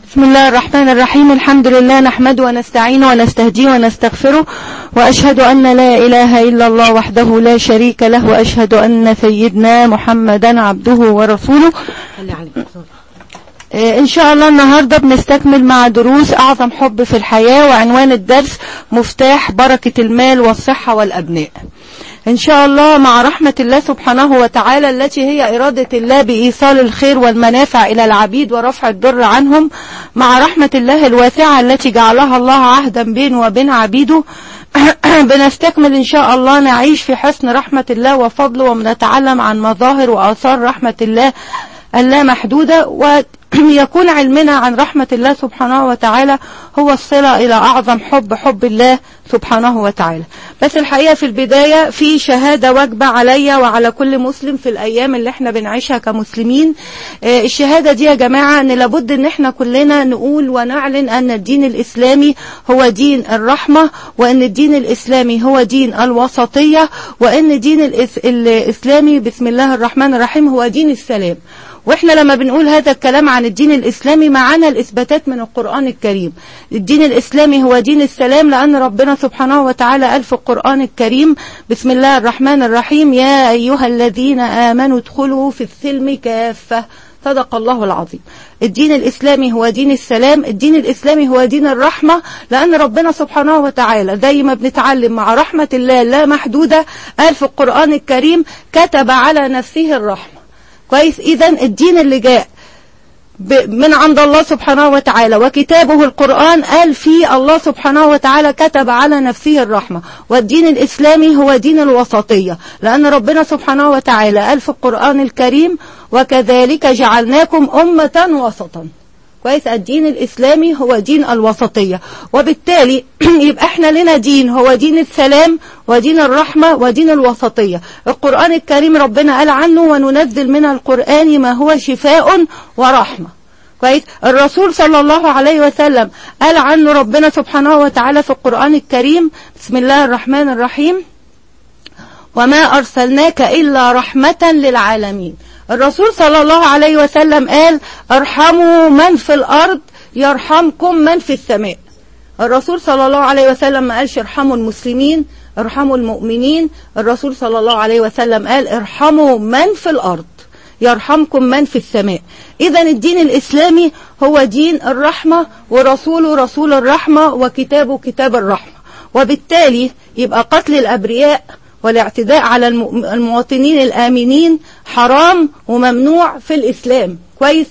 بسم الله الرحمن الرحيم الحمد لله نحمده ونستعينه ونستهديه ونستغفره وأشهد أن لا إله إلا الله وحده لا شريك له وأشهد أن سيدنا محمدا عبده ورسوله إن شاء الله النهاردة بنستكمل مع دروس أعظم حب في الحياة وعنوان الدرس مفتاح بركة المال والصحة والأبناء إن شاء الله مع رحمة الله سبحانه وتعالى التي هي إرادة الله بإيصال الخير والمنافع إلى العبيد ورفع الضر عنهم مع رحمة الله الواسعة التي جعلها الله عهدا بينه وبين عبيده بنستكمل إن شاء الله نعيش في حسن رحمة الله وفضله ونتعلم عن مظاهر وآثار رحمة الله اللامحدودة ويكون علمنا عن رحمة الله سبحانه وتعالى هو الصلة إلى أعظم حب حب الله سبحانه وتعالى بس الحقيقة في البداية في شهادة واجبة عليا وعلى كل مسلم في الأيام اللي احنا بنعيشها كمسلمين آه الشهادة دي يا جماعة أن لابد أن احنا كلنا نقول ونعلن أن الدين الإسلامي هو دين الرحمة وأن الدين الإسلامي هو دين الوسطية وأن الدين الإسلامي بسم الله الرحمن الرحيم هو دين السلام واحنا لما بنقول هذا الكلام عن الدين الإسلامي معانا الإثباتات من القرآن الكريم الدين الإسلامي هو دين السلام لأن ربنا سبحانه وتعالى قال في القرآن الكريم بسم الله الرحمن الرحيم يا أيها الذين آمنوا ادخلوا في السلم كافة صدق الله العظيم الدين الإسلامي هو دين السلام الدين الإسلامي هو دين الرحمة لأن ربنا سبحانه وتعالى زي ما بنتعلم مع رحمة الله لا محدودة قال في القرآن الكريم كتب على نفسه الرحمة كويس إذا الدين اللي جاء من عند الله سبحانه وتعالى وكتابه القرآن قال فيه الله سبحانه وتعالى كتب على نفسه الرحمة والدين الإسلامي هو دين الوسطية لأن ربنا سبحانه وتعالى قال في القرآن الكريم وكذلك جعلناكم أمة وسطا كويس الدين الإسلامي هو دين الوسطية وبالتالي يبقى احنا لنا دين هو دين السلام ودين الرحمة ودين الوسطية القرآن الكريم ربنا قال عنه وننزل من القرآن ما هو شفاء ورحمة كويس الرسول صلى الله عليه وسلم قال عنه ربنا سبحانه وتعالى في القرآن الكريم بسم الله الرحمن الرحيم وما أرسلناك إلا رحمة للعالمين الرسول صلى الله عليه وسلم قال ارحموا من في الأرض يرحمكم من في السماء الرسول صلى الله عليه وسلم ما قالش ارحموا المسلمين ارحموا المؤمنين الرسول صلى الله عليه وسلم قال ارحموا من في الأرض يرحمكم من في السماء إذا الدين الإسلامي هو دين الرحمة ورسوله رسول الرحمة وكتابه كتاب الرحمة وبالتالي يبقى قتل الأبرياء والاعتداء على المواطنين الآمنين حرام وممنوع في الإسلام كويس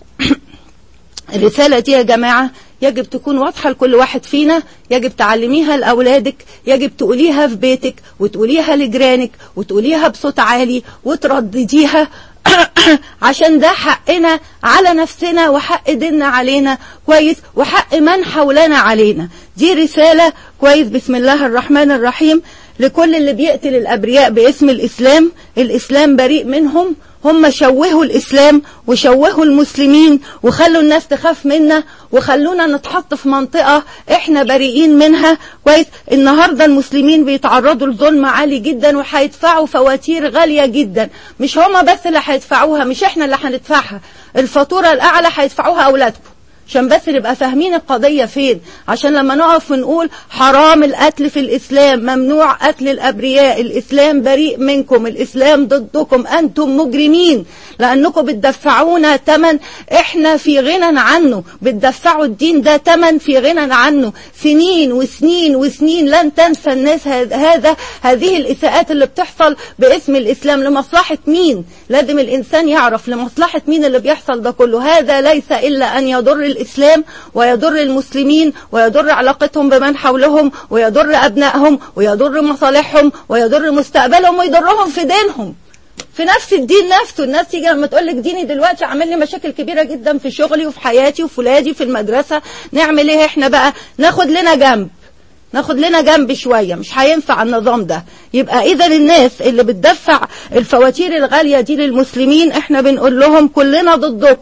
الرسالة دي يا جماعة يجب تكون واضحة لكل واحد فينا يجب تعلميها لأولادك يجب تقوليها في بيتك وتقوليها لجيرانك وتقوليها بصوت عالي وتردديها عشان ده حقنا على نفسنا وحق ديننا علينا كويس وحق من حولنا علينا دي رسالة كويس بسم الله الرحمن الرحيم لكل اللي بيقتل الأبرياء باسم الإسلام الإسلام بريء منهم هم شوهوا الإسلام وشوهوا المسلمين وخلوا الناس تخاف منا وخلونا نتحط في منطقة احنا بريئين منها كويس النهاردة المسلمين بيتعرضوا لظلم عالي جدا وهيدفعوا فواتير غالية جدا مش هما بس اللي هيدفعوها مش احنا اللي هندفعها الفاتورة الأعلى هيدفعوها أولادكم عشان بس نبقى فاهمين القضية فين عشان لما نقف ونقول حرام القتل في الإسلام ممنوع قتل الأبرياء الإسلام بريء منكم الإسلام ضدكم أنتم مجرمين لأنكم بتدفعونا تمن إحنا في غنى عنه بتدفعوا الدين ده تمن في غنى عنه سنين وسنين وسنين لن تنسى الناس هذا هذه الإساءات اللي بتحصل باسم الإسلام لمصلحة مين لازم الإنسان يعرف لمصلحة مين اللي بيحصل ده كله هذا ليس إلا أن يضر الإسلام ويضر المسلمين ويضر علاقتهم بمن حولهم ويضر أبنائهم ويضر مصالحهم ويضر مستقبلهم ويضرهم في دينهم في نفس الدين نفسه الناس تيجي لما تقول لك ديني دلوقتي عامل لي مشاكل كبيره جدا في شغلي وفي حياتي وفي ولادي في المدرسه نعمل ايه احنا بقى ناخد لنا جنب ناخد لنا جنب شوية مش هينفع النظام ده يبقى إذا الناس اللي بتدفع الفواتير الغالية دي للمسلمين احنا بنقول لهم كلنا ضدكم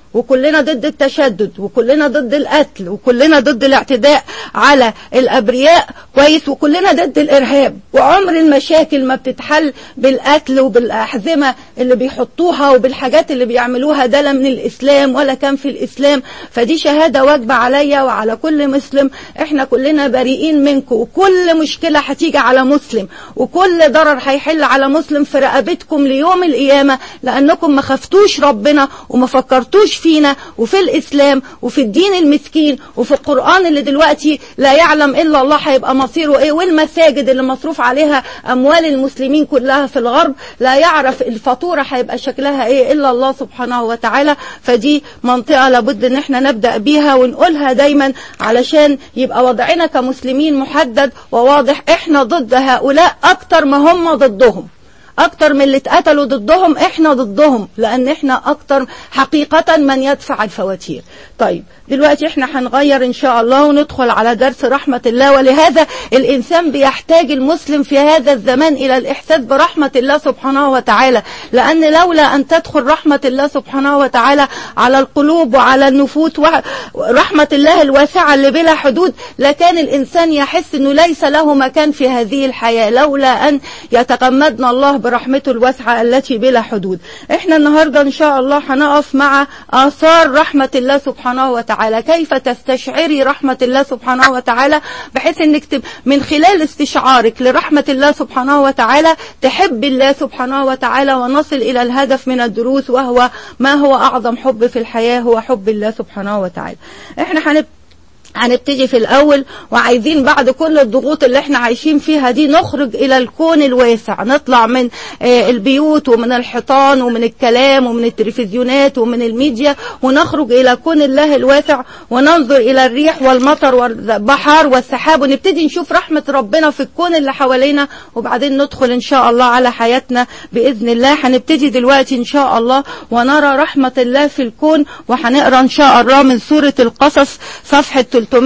وكلنا ضد التشدد وكلنا ضد القتل وكلنا ضد الاعتداء على الابرياء كويس وكلنا ضد الارهاب وعمر المشاكل ما بتتحل بالقتل وبالاحزمه اللي بيحطوها وبالحاجات اللي بيعملوها ده لا من الاسلام ولا كان في الاسلام فدي شهاده واجبه عليا وعلى كل مسلم احنا كلنا بريئين منكم وكل مشكله هتيجي على مسلم وكل ضرر هيحل على مسلم في رقبتكم ليوم القيامه لانكم ما خفتوش ربنا وما فكرتوش فينا وفي الإسلام وفي الدين المسكين وفي القرآن اللي دلوقتي لا يعلم إلا الله هيبقى مصيره إيه والمساجد اللي مصروف عليها أموال المسلمين كلها في الغرب لا يعرف الفاتورة هيبقى شكلها إيه إلا الله سبحانه وتعالى فدي منطقة لابد إن احنا نبدأ بيها ونقولها دايما علشان يبقى وضعنا كمسلمين محدد وواضح احنا ضد هؤلاء أكتر ما هم ضدهم اكتر من اللي اتقتلوا ضدهم احنا ضدهم لان احنا اكتر حقيقة من يدفع الفواتير طيب دلوقتي احنا هنغير ان شاء الله وندخل على درس رحمة الله ولهذا الانسان بيحتاج المسلم في هذا الزمان الى الاحساس برحمة الله سبحانه وتعالى لان لولا ان تدخل رحمة الله سبحانه وتعالى على القلوب وعلى النفوس ورحمة الله الواسعة اللي بلا حدود لكان الانسان يحس انه ليس له مكان في هذه الحياة لولا ان يتغمدنا الله برحمته الواسعة التي بلا حدود احنا النهاردة ان شاء الله هنقف مع اثار رحمة الله سبحانه وتعالى كيف تستشعري رحمة الله سبحانه وتعالى بحيث انك تب من خلال استشعارك لرحمة الله سبحانه وتعالى تحب الله سبحانه وتعالى ونصل الى الهدف من الدروس وهو ما هو اعظم حب في الحياة هو حب الله سبحانه وتعالى احنا هنبتدي هنبتدي في الأول وعايزين بعد كل الضغوط اللي احنا عايشين فيها دي نخرج إلى الكون الواسع نطلع من آه البيوت ومن الحيطان ومن الكلام ومن التلفزيونات ومن الميديا ونخرج إلى كون الله الواسع وننظر إلى الريح والمطر والبحار والسحاب ونبتدي نشوف رحمة ربنا في الكون اللي حوالينا وبعدين ندخل إن شاء الله على حياتنا بإذن الله هنبتدي دلوقتي إن شاء الله ونرى رحمة الله في الكون وهنقرأ إن شاء الله من سورة القصص صفحة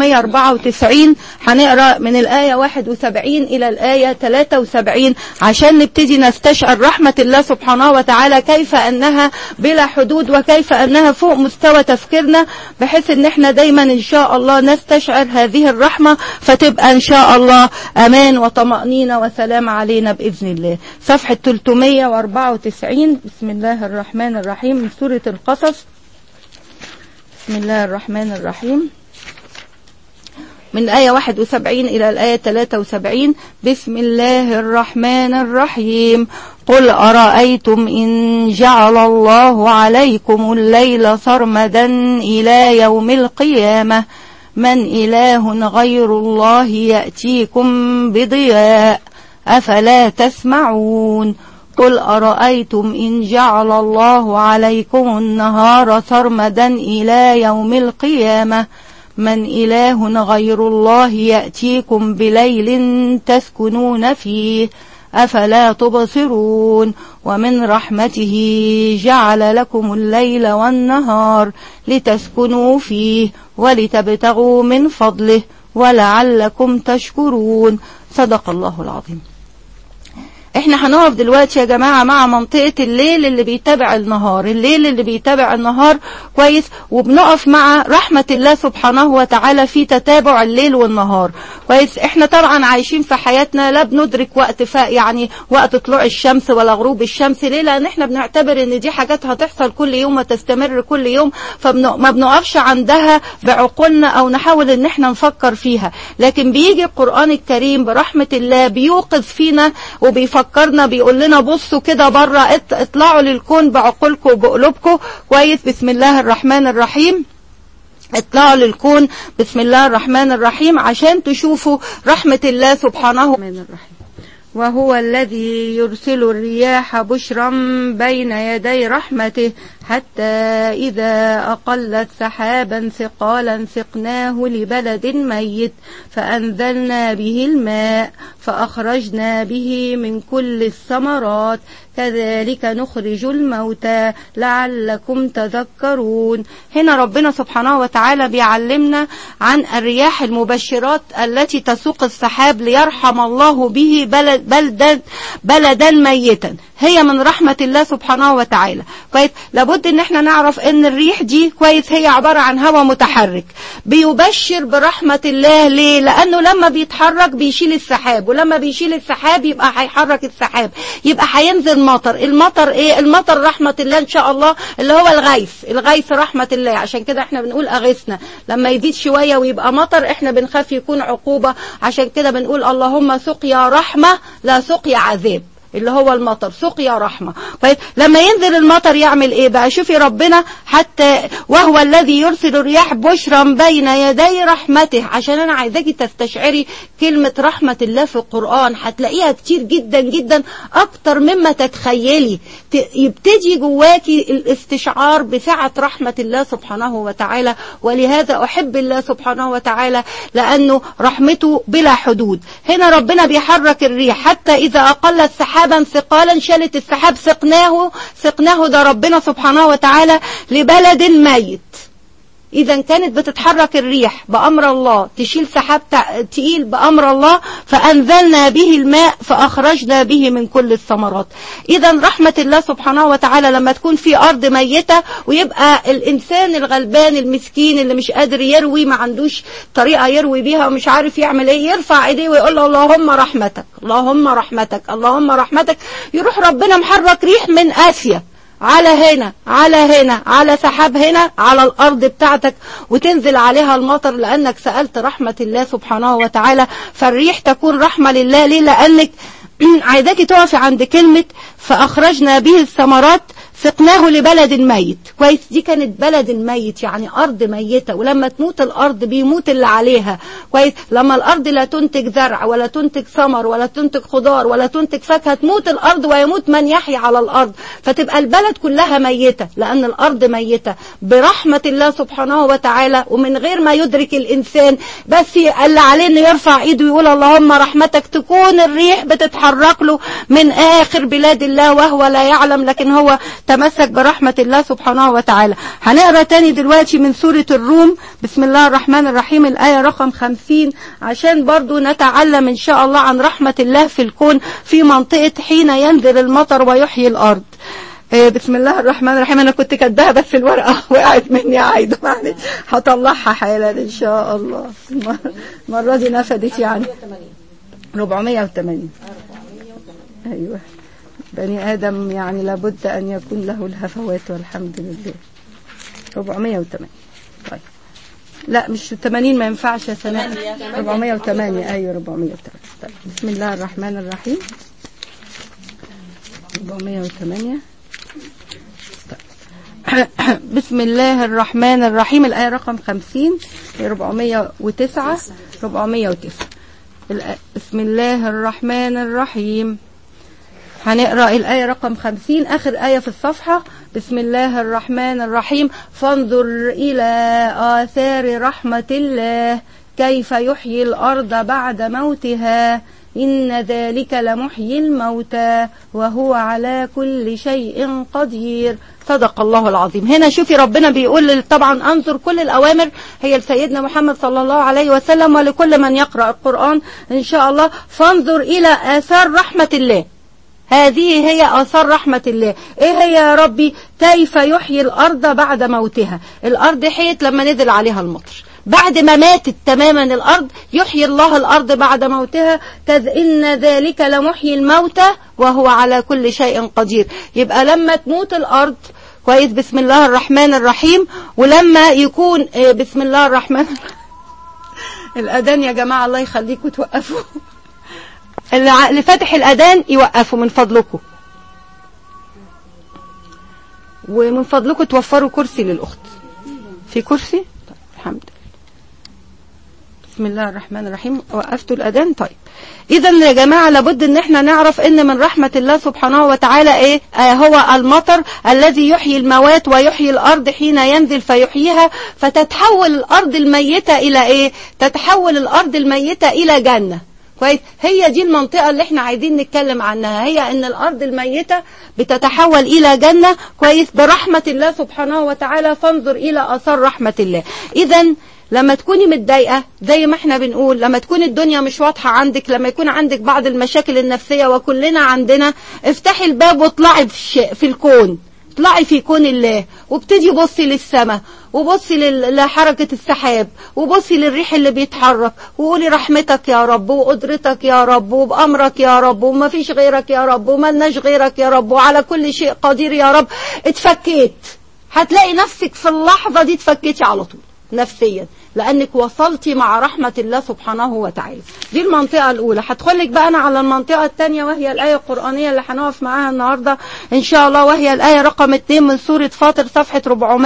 394 هنقرا من الآية 71 إلى الآية 73 عشان نبتدي نستشعر رحمة الله سبحانه وتعالى كيف أنها بلا حدود وكيف أنها فوق مستوى تفكيرنا بحيث أن احنا دايما إن شاء الله نستشعر هذه الرحمة فتبقى إن شاء الله أمان وطمأنينة وسلام علينا بإذن الله صفحة 394 بسم الله الرحمن الرحيم من سورة القصص بسم الله الرحمن الرحيم من الآية 71 إلى الآية 73 بسم الله الرحمن الرحيم قل أرأيتم إن جعل الله عليكم الليل سرمدا إلى يوم القيامة من إله غير الله يأتيكم بضياء أفلا تسمعون قل أرأيتم إن جعل الله عليكم النهار سرمدا إلى يوم القيامة من إله غير الله يأتيكم بليل تسكنون فيه أفلا تبصرون ومن رحمته جعل لكم الليل والنهار لتسكنوا فيه ولتبتغوا من فضله ولعلكم تشكرون صدق الله العظيم احنا هنقف دلوقتي يا جماعة مع منطقة الليل اللي بيتابع النهار الليل اللي بيتابع النهار كويس وبنقف مع رحمة الله سبحانه وتعالى في تتابع الليل والنهار كويس احنا طبعا عايشين في حياتنا لا بندرك وقت ف يعني وقت طلوع الشمس ولا غروب الشمس ليه لان احنا بنعتبر ان دي حاجات هتحصل كل يوم وتستمر كل يوم فما بنقفش عندها بعقولنا او نحاول ان احنا نفكر فيها لكن بيجي القرآن الكريم برحمة الله بيوقظ فينا وبيفكر فكرنا بيقول لنا بصوا كده بره اطلعوا للكون بعقولكم وبقلوبكم كويس بسم الله الرحمن الرحيم اطلعوا للكون بسم الله الرحمن الرحيم عشان تشوفوا رحمة الله سبحانه الرحمن الرحيم وهو الذي يرسل الرياح بشرا بين يدي رحمته حتى إذا أقلت سحابا ثقالا سقناه لبلد ميت فأنزلنا به الماء فأخرجنا به من كل الثمرات كذلك نخرج الموتى لعلكم تذكرون هنا ربنا سبحانه وتعالى بيعلمنا عن الرياح المبشرات التي تسوق السحاب ليرحم الله به بلد بلدا, بلدا ميتا هي من رحمة الله سبحانه وتعالى كويس لابد ان احنا نعرف ان الريح دي كويس هي عبارة عن هواء متحرك بيبشر برحمة الله ليه لانه لما بيتحرك بيشيل السحاب ولما بيشيل السحاب يبقى هيحرك السحاب يبقى هينزل مطر المطر ايه المطر رحمة الله ان شاء الله اللي هو الغيث الغيث رحمة الله عشان كده احنا بنقول اغثنا لما يزيد شوية ويبقى مطر احنا بنخاف يكون عقوبة عشان كده بنقول اللهم سقيا رحمة لا سقيا عذاب اللي هو المطر سقيا رحمة طيب لما ينزل المطر يعمل ايه بقى شوفي ربنا حتى وهو الذي يرسل الرياح بشرا بين يدي رحمته عشان انا عايزاكي تستشعري كلمة رحمة الله في القرآن هتلاقيها كتير جدا جدا اكتر مما تتخيلي يبتدي جواكي الاستشعار بسعة رحمة الله سبحانه وتعالى ولهذا احب الله سبحانه وتعالى لانه رحمته بلا حدود هنا ربنا بيحرك الريح حتى اذا اقل السحاب سحابا ثقالا شالت السحاب سقناه سقناه ده ربنا سبحانه وتعالى لبلد ميت إذا كانت بتتحرك الريح بأمر الله تشيل سحاب تقيل بأمر الله فأنزلنا به الماء فأخرجنا به من كل الثمرات إذا رحمة الله سبحانه وتعالى لما تكون في أرض ميتة ويبقى الإنسان الغلبان المسكين اللي مش قادر يروي ما عندوش طريقة يروي بيها ومش عارف يعمل إيه يرفع إيديه ويقول له اللهم رحمتك اللهم رحمتك اللهم رحمتك يروح ربنا محرك ريح من آسيا على هنا على هنا على سحاب هنا على الأرض بتاعتك وتنزل عليها المطر لأنك سألت رحمة الله سبحانه وتعالى فالريح تكون رحمة لله ليه لأنك عايزاكي تقفي عند كلمة فأخرجنا به الثمرات سقناه لبلد ميت كويس دي كانت بلد ميت يعني أرض ميتة ولما تموت الأرض بيموت اللي عليها كويس لما الأرض لا تنتج زرع ولا تنتج ثمر ولا تنتج خضار ولا تنتج فاكهة تموت الأرض ويموت من يحيى على الأرض فتبقى البلد كلها ميتة لأن الأرض ميتة برحمة الله سبحانه وتعالى ومن غير ما يدرك الإنسان بس اللي عليه إنه يرفع إيده ويقول اللهم رحمتك تكون الريح بتتحرك له من آخر بلاد الله وهو لا يعلم لكن هو تمسك برحمة الله سبحانه وتعالى هنقرأ تاني دلوقتي من سورة الروم بسم الله الرحمن الرحيم الآية رقم خمسين عشان برضو نتعلم إن شاء الله عن رحمة الله في الكون في منطقة حين ينزل المطر ويحيي الأرض بسم الله الرحمن الرحيم انا كنت كاتباها بس الورقه وقعت مني عايده معلش هطلعها حالا ان شاء الله المره دي نفدت يعني 480 ايوه بني آدم يعني لابد أن يكون له الهفوات والحمد لله 408 طيب لا مش 80 ما ينفعش يا سناء 408 أيوة 408 طيب بسم الله الرحمن الرحيم 408 طيب. بسم الله الرحمن الرحيم الآية رقم 50 409 409 بسم الله الرحمن الرحيم هنقرأ الآية رقم خمسين آخر آية في الصفحة بسم الله الرحمن الرحيم فانظر إلى آثار رحمة الله كيف يحيي الأرض بعد موتها إن ذلك لمحيي الموتى وهو على كل شيء قدير صدق الله العظيم هنا شوفي ربنا بيقول طبعا انظر كل الأوامر هي لسيدنا محمد صلى الله عليه وسلم ولكل من يقرأ القرآن إن شاء الله فانظر إلى آثار رحمة الله هذه هي آثار رحمة الله إيه هي يا ربي كيف يحيي الأرض بعد موتها الأرض حيت لما نزل عليها المطر بعد ما ماتت تماما الأرض يحيي الله الأرض بعد موتها كذ إن ذلك لمحيي الموتى وهو على كل شيء قدير يبقى لما تموت الأرض كويس بسم الله الرحمن الرحيم ولما يكون بسم الله الرحمن الرحيم الأذان يا جماعة الله يخليكم توقفوا اللي فاتح الأذان يوقفوا من فضلكم ومن فضلكم توفروا كرسي للأخت في كرسي طيب الحمد لله بسم الله الرحمن الرحيم وقفتوا الأذان طيب إذا يا جماعة لابد إن احنا نعرف إن من رحمة الله سبحانه وتعالى إيه آه هو المطر الذي يحيي الموات ويحيي الأرض حين ينزل فيحييها فتتحول الأرض الميتة إلى إيه تتحول الأرض الميتة إلى جنة كويس هي دي المنطقة اللي احنا عايزين نتكلم عنها هي ان الارض الميتة بتتحول الى جنة كويس برحمة الله سبحانه وتعالى فانظر الى اثار رحمة الله اذا لما تكوني متضايقة زي ما احنا بنقول لما تكون الدنيا مش واضحة عندك لما يكون عندك بعض المشاكل النفسية وكلنا عندنا افتحي الباب واطلعي في, الش... في الكون اطلعي في كون الله وابتدي بصي للسماء وبصي لل- لحركة السحاب وبصي للريح اللي بيتحرك وقولي رحمتك يا رب وقدرتك يا رب وبأمرك يا رب وما فيش غيرك يا رب وملناش غيرك يا رب وعلى كل شيء قدير يا رب اتفكيت هتلاقي نفسك في اللحظة دي اتفكيتي على طول نفسيا لانك وصلتي مع رحمة الله سبحانه وتعالى دي المنطقة الاولى هدخلك بقى انا على المنطقة الثانية وهي الاية القرآنية اللي هنقف معاها النهاردة ان شاء الله وهي الاية رقم 2 من سورة فاطر صفحة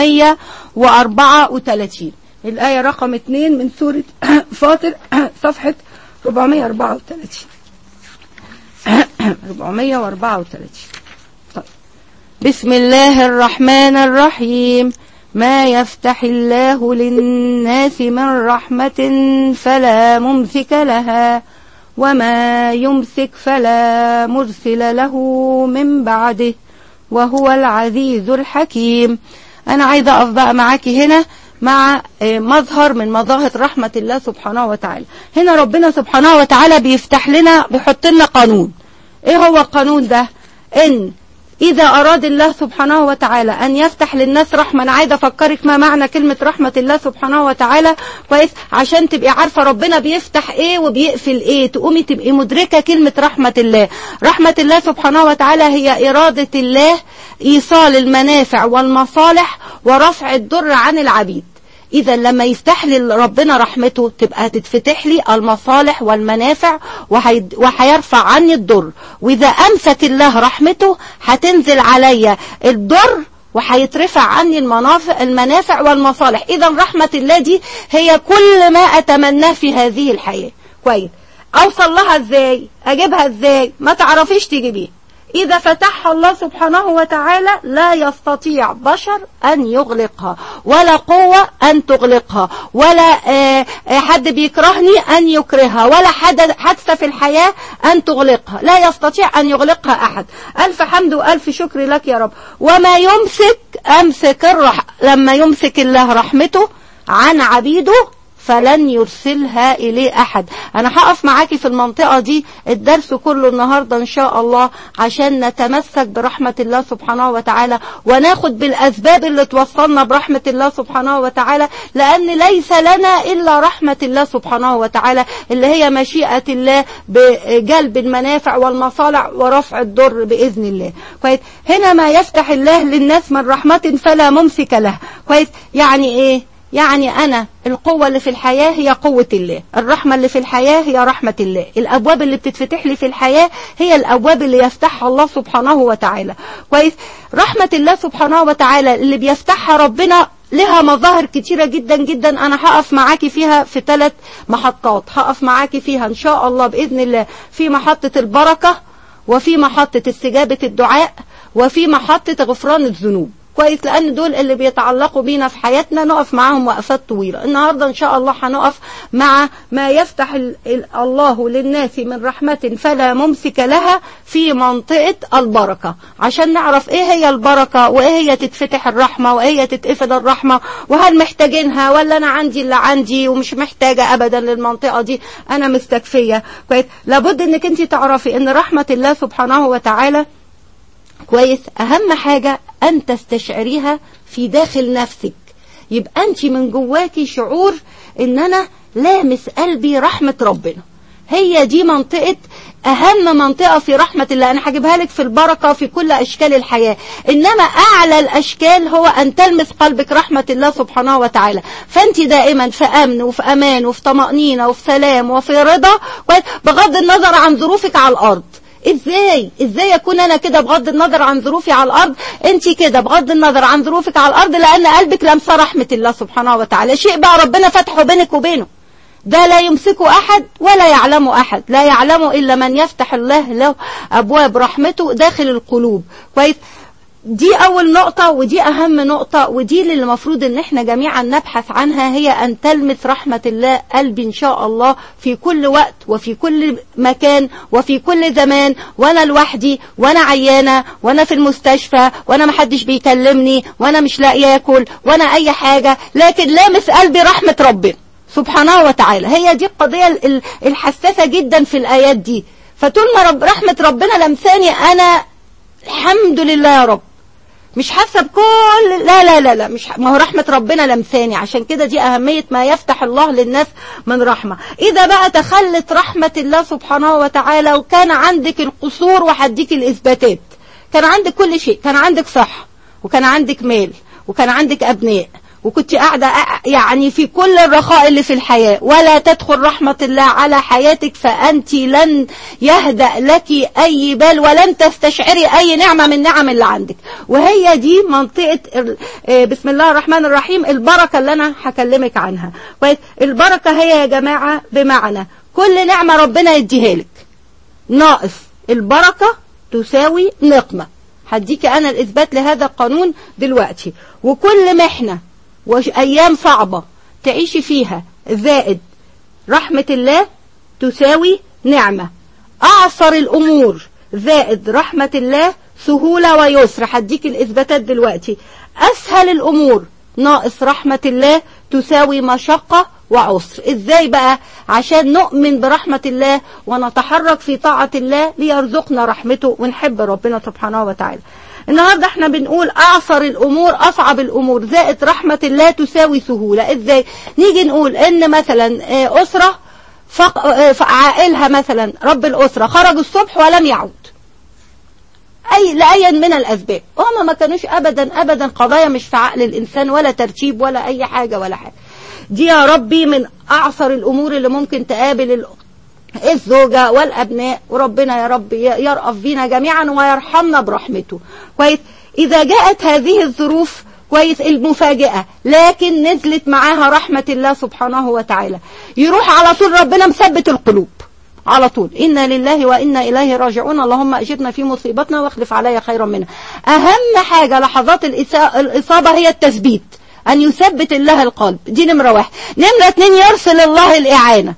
434 الاية رقم 2 من سورة فاطر صفحة 434 434 طيب بسم الله الرحمن الرحيم ما يفتح الله للناس من رحمة فلا ممسك لها وما يمسك فلا مرسل له من بعده وهو العزيز الحكيم أنا عايزة أقف بقى معاكي هنا مع آه، مظهر من مظاهر رحمة الله سبحانه وتعالى هنا ربنا سبحانه وتعالى بيفتح لنا بيحط لنا قانون ايه هو القانون ده ان إذا أراد الله سبحانه وتعالى أن يفتح للناس رحمة أنا عايزة أفكرك ما معنى كلمة رحمة الله سبحانه وتعالى كويس عشان تبقي عارفة ربنا بيفتح إيه وبيقفل إيه تقومي تبقي مدركة كلمة رحمة الله رحمة الله سبحانه وتعالى هي إرادة الله إيصال المنافع والمصالح ورفع الضر عن العبيد إذا لما يفتح لي ربنا رحمته تبقى تتفتح لي المصالح والمنافع وهي- وهيرفع عني الضر وإذا أمسك الله رحمته هتنزل عليا الضر وهيترفع عني المنافع, المنافع والمصالح إذا رحمة الله دي هي كل ما أتمناه في هذه الحياة كويس أوصل لها إزاي أجيبها إزاي ما تعرفيش تجيبيه إذا فتحها الله سبحانه وتعالى لا يستطيع بشر أن يغلقها ولا قوة أن تغلقها ولا آه، آه، حد بيكرهني أن يكرهها ولا حد حادثة في الحياة أن تغلقها لا يستطيع أن يغلقها أحد ألف حمد وألف شكر لك يا رب وما يمسك أمسك الرح لما يمسك الله رحمته عن عبيده فلن يرسلها إليه أحد أنا هقف معاكي في المنطقة دي الدرس كله النهاردة إن شاء الله عشان نتمسك برحمة الله سبحانه وتعالى وناخد بالأسباب اللي توصلنا برحمة الله سبحانه وتعالى لأن ليس لنا إلا رحمة الله سبحانه وتعالى اللي هي مشيئة الله بجلب المنافع والمصالح ورفع الضر بإذن الله كويس هنا ما يفتح الله للناس من رحمة فلا ممسك له كويس يعني إيه يعني أنا القوة اللي في الحياة هي قوة الله الرحمة اللي في الحياة هي رحمة الله الأبواب اللي بتتفتح لي في الحياة هي الأبواب اللي يفتحها الله سبحانه وتعالى كويس رحمة الله سبحانه وتعالى اللي بيفتحها ربنا لها مظاهر كتيرة جدا جدا أنا هقف معاكي فيها في ثلاث محطات هقف معاكي فيها إن شاء الله بإذن الله في محطة البركة وفي محطة استجابة الدعاء وفي محطة غفران الذنوب كويس لان دول اللي بيتعلقوا بينا في حياتنا نقف معاهم وقفات طويله النهارده ان شاء الله هنقف مع ما يفتح ال- ال- الله للناس من رحمه فلا ممسك لها في منطقه البركه عشان نعرف ايه هي البركه وايه هي تتفتح الرحمه وايه هي تتقفل الرحمه وهل محتاجينها ولا انا عندي اللي عندي ومش محتاجه ابدا للمنطقه دي انا مستكفيه كويس لابد انك انت تعرفي ان رحمه الله سبحانه وتعالى كويس اهم حاجة ان تستشعريها في داخل نفسك يبقى انت من جواكي شعور ان انا لامس قلبي رحمة ربنا هي دي منطقة أهم منطقة في رحمة الله أنا هجيبها لك في البركة في كل أشكال الحياة إنما أعلى الأشكال هو أن تلمس قلبك رحمة الله سبحانه وتعالى فأنت دائما في أمن وفي أمان وفي طمأنينة وفي سلام وفي رضا بغض النظر عن ظروفك على الأرض ازاي ازاي اكون انا كده بغض النظر عن ظروفي على الارض انت كده بغض النظر عن ظروفك على الارض لان قلبك لمسه رحمه الله سبحانه وتعالى شيء بقى ربنا فتحه بينك وبينه ده لا يمسكه احد ولا يعلمه احد لا يعلمه الا من يفتح الله له ابواب رحمته داخل القلوب كويس دي أول نقطة ودي أهم نقطة ودي اللي المفروض إن إحنا جميعا نبحث عنها هي أن تلمس رحمة الله قلبي إن شاء الله في كل وقت وفي كل مكان وفي كل زمان وأنا لوحدي وأنا عيانة وأنا في المستشفى وأنا محدش بيكلمني وأنا مش لاقي آكل وأنا أي حاجة لكن لامس قلبي رحمة ربنا سبحانه وتعالى هي دي القضية الحساسة جدا في الآيات دي فطول ما رب رحمة ربنا لمساني أنا الحمد لله يا رب مش حاسه بكل لا لا لا لا مش ما هو رحمه ربنا لمساني عشان كده دي اهميه ما يفتح الله للناس من رحمه اذا بقى تخلت رحمه الله سبحانه وتعالى وكان عندك القصور وهديك الاثباتات كان عندك كل شيء كان عندك صحه وكان عندك مال وكان عندك ابناء وكنت قاعدة يعني في كل الرخاء اللي في الحياة ولا تدخل رحمة الله على حياتك فأنت لن يهدأ لك أي بال ولن تستشعري أي نعمة من نعم اللي عندك وهي دي منطقة بسم الله الرحمن الرحيم البركة اللي أنا هكلمك عنها البركة هي يا جماعة بمعنى كل نعمة ربنا يديها لك ناقص البركة تساوي نقمة هديك أنا الإثبات لهذا القانون دلوقتي وكل محنة وأيام صعبة تعيشي فيها زائد رحمة الله تساوي نعمة أعصر الأمور زائد رحمة الله سهولة ويسر هديك الإثباتات دلوقتي أسهل الأمور ناقص رحمة الله تساوي مشقة وعسر ازاي بقى عشان نؤمن برحمة الله ونتحرك في طاعة الله ليرزقنا رحمته ونحب ربنا سبحانه وتعالى النهاردة احنا بنقول اعصر الامور اصعب الامور زائد رحمة الله تساوي سهولة ازاي نيجي نقول ان مثلا اسرة عائلها مثلا رب الاسرة خرج الصبح ولم يعود اي لاي من الاسباب هم ما كانوش ابدا ابدا قضايا مش في عقل الانسان ولا ترتيب ولا اي حاجة ولا حاجة دي يا ربي من اعصر الامور اللي ممكن تقابل الزوجة والأبناء وربنا يا رب يرأف بينا جميعا ويرحمنا برحمته كويس إذا جاءت هذه الظروف كويس المفاجئة لكن نزلت معاها رحمة الله سبحانه وتعالى يروح على طول ربنا مثبت القلوب على طول إنا لله وإنا إليه راجعون اللهم أجرنا في مصيبتنا واخلف علي خيرا منها أهم حاجة لحظات الإصابة هي التثبيت أن يثبت الله القلب دي نمرة واحد نمرة اتنين يرسل الله الإعانة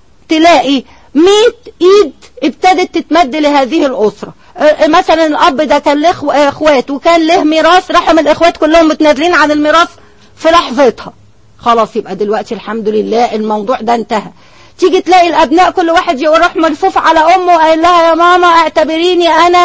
تلاقي مئة ايد ابتدت تتمد لهذه الاسرة مثلا الاب ده كان له اخوات وكان له ميراث راحوا من الاخوات كلهم متنازلين عن الميراث في لحظتها خلاص يبقى دلوقتي الحمد لله الموضوع ده انتهى تيجي تلاقي الابناء كل واحد يروح ملفوف على امه وقال لها يا ماما اعتبريني انا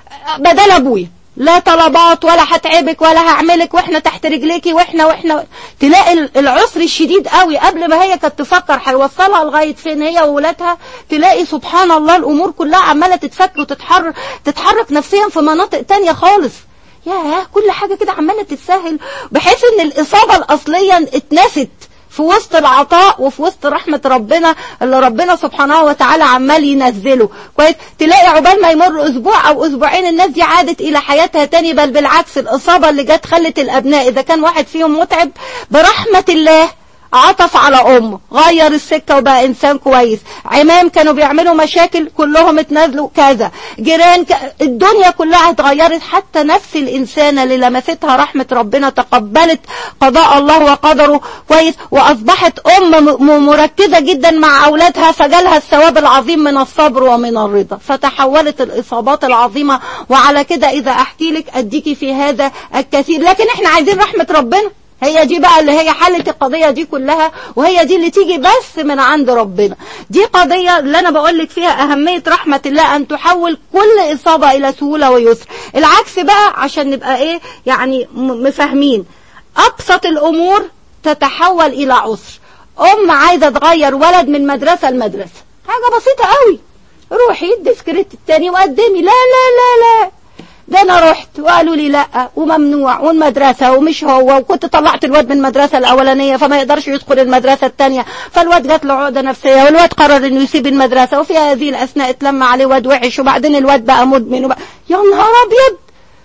بدل ابويا لا طلبات ولا هتعبك ولا هعملك واحنا تحت رجليكي واحنا واحنا تلاقي العسر الشديد قوي قبل ما هي كانت تفكر هيوصلها لغايه فين هي وولادها تلاقي سبحان الله الامور كلها عماله تتفك وتتحرك تتحرك نفسيا في مناطق تانية خالص ياه كل حاجه كده عماله تتسهل بحيث ان الاصابه الاصليه اتنست في وسط العطاء وفي وسط رحمة ربنا اللي ربنا سبحانه وتعالى عمال ينزله كويس تلاقي عقبال ما يمر اسبوع او اسبوعين الناس دي عادت الى حياتها تاني بل بالعكس الاصابة اللي جت خلت الابناء اذا كان واحد فيهم متعب برحمة الله عطف على امه غير السكة وبقى انسان كويس عمام كانوا بيعملوا مشاكل كلهم اتنازلوا كذا جيران ك... الدنيا كلها اتغيرت حتى نفس الانسانة اللي لمستها رحمة ربنا تقبلت قضاء الله وقدره كويس واصبحت ام م... مركزة جدا مع اولادها فجالها الثواب العظيم من الصبر ومن الرضا فتحولت الاصابات العظيمة وعلى كده اذا احكي لك اديكي في هذا الكثير لكن احنا عايزين رحمة ربنا هي دي بقى اللي هي حلة القضية دي كلها وهي دي اللي تيجي بس من عند ربنا دي قضية اللي أنا بقول لك فيها أهمية رحمة الله أن تحول كل إصابة إلى سهولة ويسر العكس بقى عشان نبقى إيه يعني مفاهمين أبسط الأمور تتحول إلى عسر أم عايزة تغير ولد من مدرسة لمدرسة حاجة بسيطة قوي روحي الديسكريت التاني وقدمي لا لا لا لا ده انا رحت وقالوا لي لا وممنوع والمدرسة ومش هو وكنت طلعت الواد من المدرسة الاولانية فما يقدرش يدخل المدرسة الثانية فالواد جات له عقدة نفسية والواد قرر انه يسيب المدرسة وفي هذه الاثناء اتلم عليه واد وحش وبعدين الواد بقى مدمن وبقى يا نهار ابيض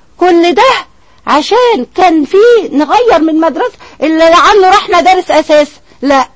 كل ده عشان كان في نغير من مدرسة اللي عنه راح مدارس اساس لا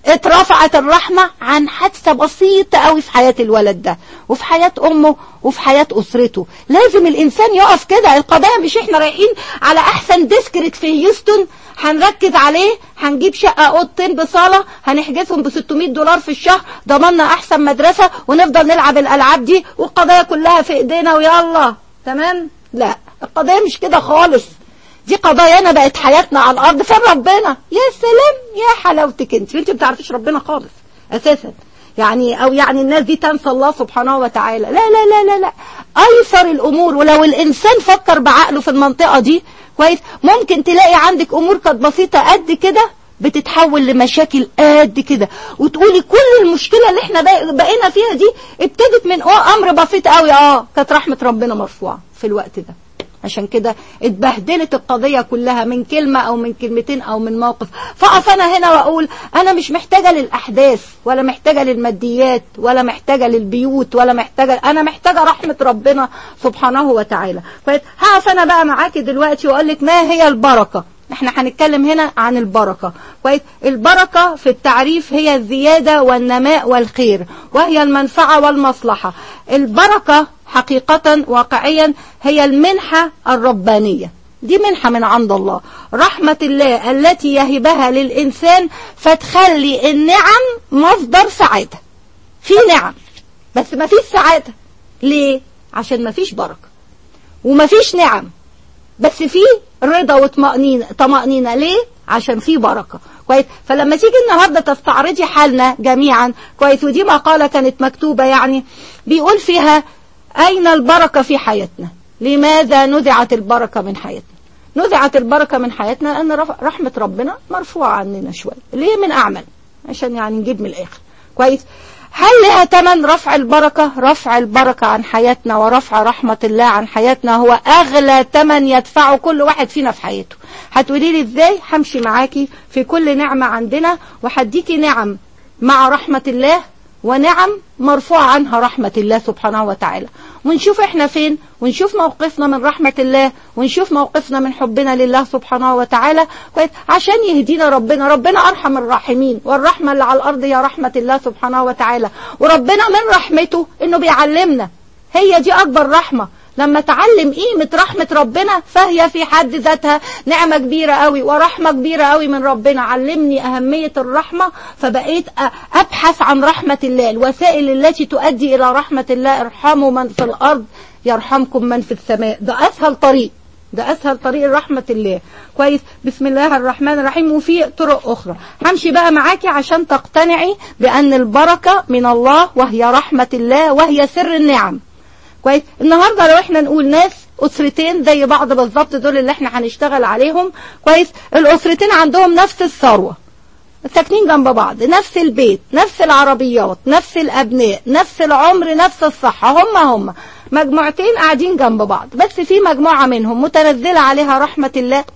اترفعت الرحمة عن حادثة بسيطة قوي في حياة الولد ده وفي حياة أمه وفي حياة أسرته لازم الإنسان يقف كده القضايا مش إحنا رايحين على أحسن ديسكريت في هيوستن هنركز عليه هنجيب شقة أوضتين بصالة هنحجزهم ب 600 دولار في الشهر ضمننا أحسن مدرسة ونفضل نلعب الألعاب دي والقضايا كلها في إيدينا ويلا تمام لا القضايا مش كده خالص دي قضايانا بقت حياتنا على الارض فين ربنا يا سلام يا حلاوتك انت انت ما بتعرفيش ربنا خالص اساسا يعني او يعني الناس دي تنسى الله سبحانه وتعالى لا لا لا لا لا ايسر الامور ولو الانسان فكر بعقله في المنطقه دي كويس ممكن تلاقي عندك امور كانت بسيطه قد كده بتتحول لمشاكل قد كده وتقولي كل المشكله اللي احنا بقينا فيها دي ابتدت من امر بسيط قوي اه كانت رحمه ربنا مرفوعه في الوقت ده عشان كده اتبهدلت القضية كلها من كلمة او من كلمتين او من موقف فاقف انا هنا واقول انا مش محتاجة للاحداث ولا محتاجة للماديات ولا محتاجة للبيوت ولا محتاجة انا محتاجة رحمة ربنا سبحانه وتعالى هقف انا بقى معاكي دلوقتي واقول لك ما هي البركة احنا هنتكلم هنا عن البركة كويس البركة في التعريف هي الزيادة والنماء والخير وهي المنفعة والمصلحة البركة حقيقة واقعيا هي المنحة الربانية دي منحة من عند الله رحمة الله التي يهبها للإنسان فتخلي النعم مصدر سعادة في نعم بس ما فيش سعادة ليه؟ عشان ما فيش بركة وما فيش نعم بس في رضا وطمأنينة طمأنينة ليه؟ عشان في بركة كويس فلما تيجي النهاردة تستعرضي حالنا جميعا كويس ودي مقالة كانت مكتوبة يعني بيقول فيها أين البركة في حياتنا لماذا نزعت البركة من حياتنا نزعت البركة من حياتنا لأن رحمة ربنا مرفوعة عننا شوية ليه من أعمل عشان يعني نجيب من الآخر كويس هل لها تمن رفع البركة رفع البركة عن حياتنا ورفع رحمة الله عن حياتنا هو أغلى تمن يدفعه كل واحد فينا في حياته هتقولي لي ازاي همشي معاكي في كل نعمة عندنا وهديكي نعم مع رحمة الله ونعم مرفوع عنها رحمة الله سبحانه وتعالى ونشوف احنا فين ونشوف موقفنا من رحمة الله ونشوف موقفنا من حبنا لله سبحانه وتعالى عشان يهدينا ربنا ربنا أرحم الراحمين والرحمة اللي على الأرض هي رحمة الله سبحانه وتعالى وربنا من رحمته انه بيعلمنا هي دي أكبر رحمة لما تعلم قيمة رحمة ربنا فهي في حد ذاتها نعمة كبيرة قوي ورحمة كبيرة قوي من ربنا علمني أهمية الرحمة فبقيت أبحث عن رحمة الله الوسائل التي تؤدي إلى رحمة الله ارحموا من في الأرض يرحمكم من في السماء ده أسهل طريق ده أسهل طريق رحمة الله كويس بسم الله الرحمن الرحيم وفي طرق أخرى همشي بقى معاكي عشان تقتنعي بأن البركة من الله وهي رحمة الله وهي سر النعم كويس النهاردة لو احنا نقول ناس أسرتين زي بعض بالظبط دول اللي احنا هنشتغل عليهم كويس الأسرتين عندهم نفس الثروة ساكنين جنب بعض نفس البيت نفس العربيات نفس الأبناء نفس العمر نفس الصحة هم هم مجموعتين قاعدين جنب بعض بس في مجموعة منهم متنزلة عليها رحمة الله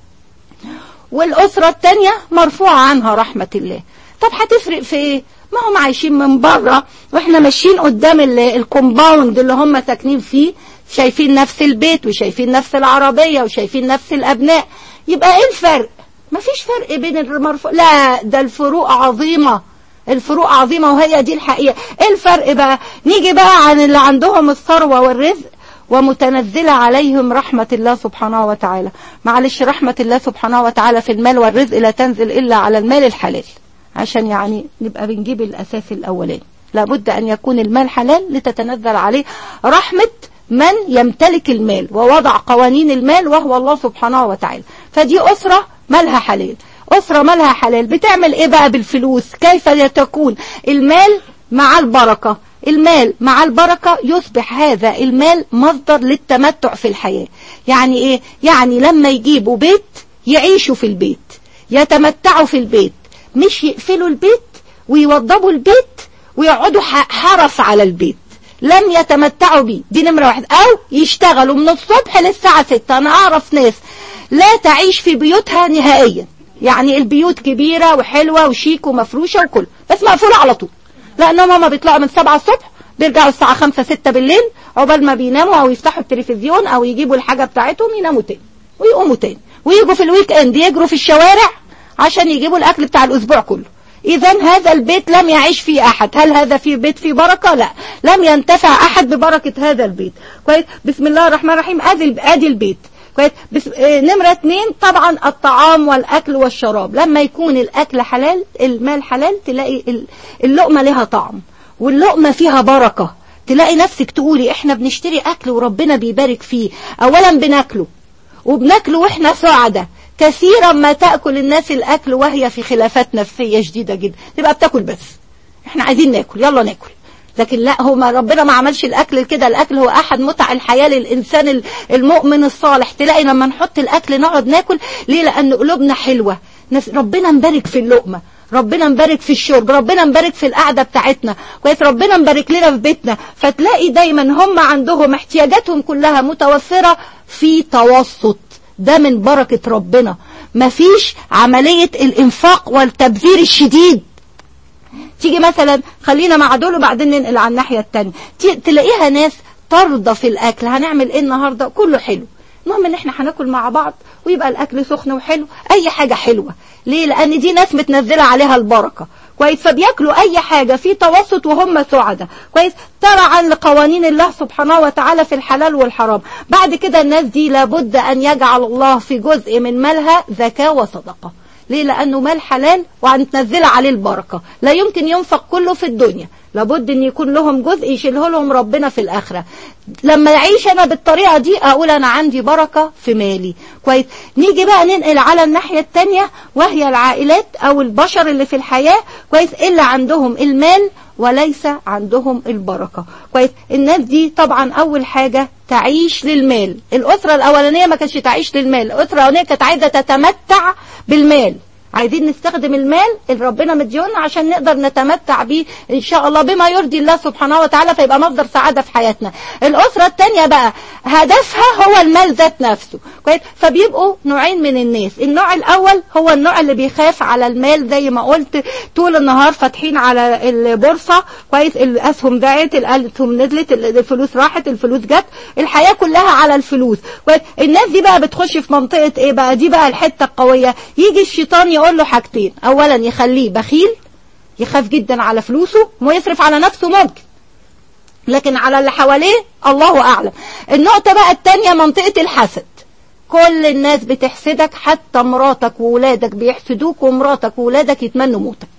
والأسرة التانية مرفوعة عنها رحمة الله طب هتفرق في ايه ما هم عايشين من بره واحنا ماشيين قدام الكومباوند اللي هم ساكنين فيه شايفين نفس البيت وشايفين نفس العربية وشايفين نفس الأبناء يبقى ايه الفرق مفيش فرق بين المرفوع لا ده الفروق عظيمة الفروق عظيمة وهي دي الحقيقة ايه الفرق بقى نيجي بقى عن اللي عندهم الثروة والرزق ومتنزلة عليهم رحمة الله سبحانه وتعالى معلش رحمة الله سبحانه وتعالى في المال والرزق لا تنزل إلا على المال الحلال عشان يعني نبقى بنجيب الأساس الأولاني لابد أن يكون المال حلال لتتنزل عليه رحمة من يمتلك المال ووضع قوانين المال وهو الله سبحانه وتعالى فدي أسرة مالها حلال أسرة مالها حلال بتعمل إيه بقى بالفلوس كيف تكون المال مع البركة المال مع البركة يصبح هذا المال مصدر للتمتع في الحياة يعني إيه يعني لما يجيبوا بيت يعيشوا في البيت يتمتعوا في البيت مش يقفلوا البيت ويوضبوا البيت ويقعدوا حرس على البيت لم يتمتعوا بيه دي نمرة واحد او يشتغلوا من الصبح للساعة ستة انا اعرف ناس لا تعيش في بيوتها نهائيا يعني البيوت كبيرة وحلوة وشيك ومفروشة وكل بس مقفولة على طول لانهم هما بيطلعوا من سبعة الصبح بيرجعوا الساعة خمسة ستة بالليل عقبال ما بيناموا او يفتحوا التلفزيون او يجيبوا الحاجة بتاعتهم يناموا تاني ويقوموا تاني ويجوا في الويك اند يجروا في الشوارع عشان يجيبوا الاكل بتاع الاسبوع كله إذا هذا البيت لم يعيش فيه أحد هل هذا فيه بيت فيه بركة لا لم ينتفع أحد ببركة هذا البيت كويس بسم الله الرحمن الرحيم أدي أدي البيت كويس بس آه، نمرة اتنين طبعا الطعام والأكل والشراب لما يكون الأكل حلال المال حلال تلاقي ال- اللقمة لها طعم واللقمة فيها بركة تلاقي نفسك تقولي احنا بنشتري أكل وربنا بيبارك فيه أولا بناكله وبناكله واحنا سعداء كثيرا ما تأكل الناس الأكل وهي في خلافات نفسية شديدة جدا تبقى بتاكل بس احنا عايزين ناكل يلا ناكل لكن لا هو ما ربنا ما عملش الاكل كده الاكل هو احد متع الحياه للانسان ال- المؤمن الصالح تلاقي لما نحط الاكل نقعد ناكل ليه لان قلوبنا حلوه نس- ربنا مبارك في اللقمه ربنا مبارك في الشرب ربنا مبارك في القعده بتاعتنا كويس ربنا مبارك لنا في بيتنا فتلاقي دايما هم عندهم احتياجاتهم كلها متوفره في توسط ده من بركه ربنا مفيش عمليه الانفاق والتبذير الشديد تيجي مثلا خلينا مع دول وبعدين ننقل على الناحية التانية تي- تلاقيها ناس ترضى في الأكل هنعمل إيه النهاردة كله حلو المهم إن إحنا هناكل مع بعض ويبقى الأكل سخن وحلو أي حاجة حلوة ليه لأن دي ناس متنزلة عليها البركة كويس فبياكلوا أي حاجة في توسط وهم سعداء كويس ترعا لقوانين الله سبحانه وتعالى في الحلال والحرام بعد كده الناس دي لابد أن يجعل الله في جزء من مالها زكاة وصدقة ليه لأنه مال حلال وهنتنزل عليه البركة لا يمكن ينفق كله في الدنيا لابد ان يكون لهم جزء يشيله لهم ربنا في الاخره لما يعيش انا بالطريقه دي اقول انا عندي بركه في مالي كويس نيجي بقى ننقل على الناحيه الثانيه وهي العائلات او البشر اللي في الحياه كويس اللي عندهم المال وليس عندهم البركه كويس الناس دي طبعا اول حاجه تعيش للمال الاسره الاولانيه ما كانتش تعيش للمال الاسره الاولانيه كانت عايزه تتمتع بالمال عايزين نستخدم المال اللي ربنا مديهولنا عشان نقدر نتمتع بيه ان شاء الله بما يرضي الله سبحانه وتعالى فيبقى مصدر سعاده في حياتنا. الاسره الثانيه بقى هدفها هو المال ذات نفسه، كويس؟ فبيبقوا نوعين من الناس، النوع الاول هو النوع اللي بيخاف على المال زي ما قلت طول النهار فاتحين على البورصه، كويس؟ الاسهم ضاعت، الاسهم نزلت، الفلوس راحت، الفلوس جت، الحياه كلها على الفلوس، كويس؟ الناس دي بقى بتخش في منطقه ايه بقى؟ دي بقى الحته القويه، يجي الشيطان يقول له حاجتين اولا يخليه بخيل يخاف جدا على فلوسه ويصرف على نفسه ممكن لكن على اللي حواليه الله اعلم النقطه بقى الثانيه منطقه الحسد كل الناس بتحسدك حتى مراتك وولادك بيحسدوك ومراتك وولادك يتمنوا موتك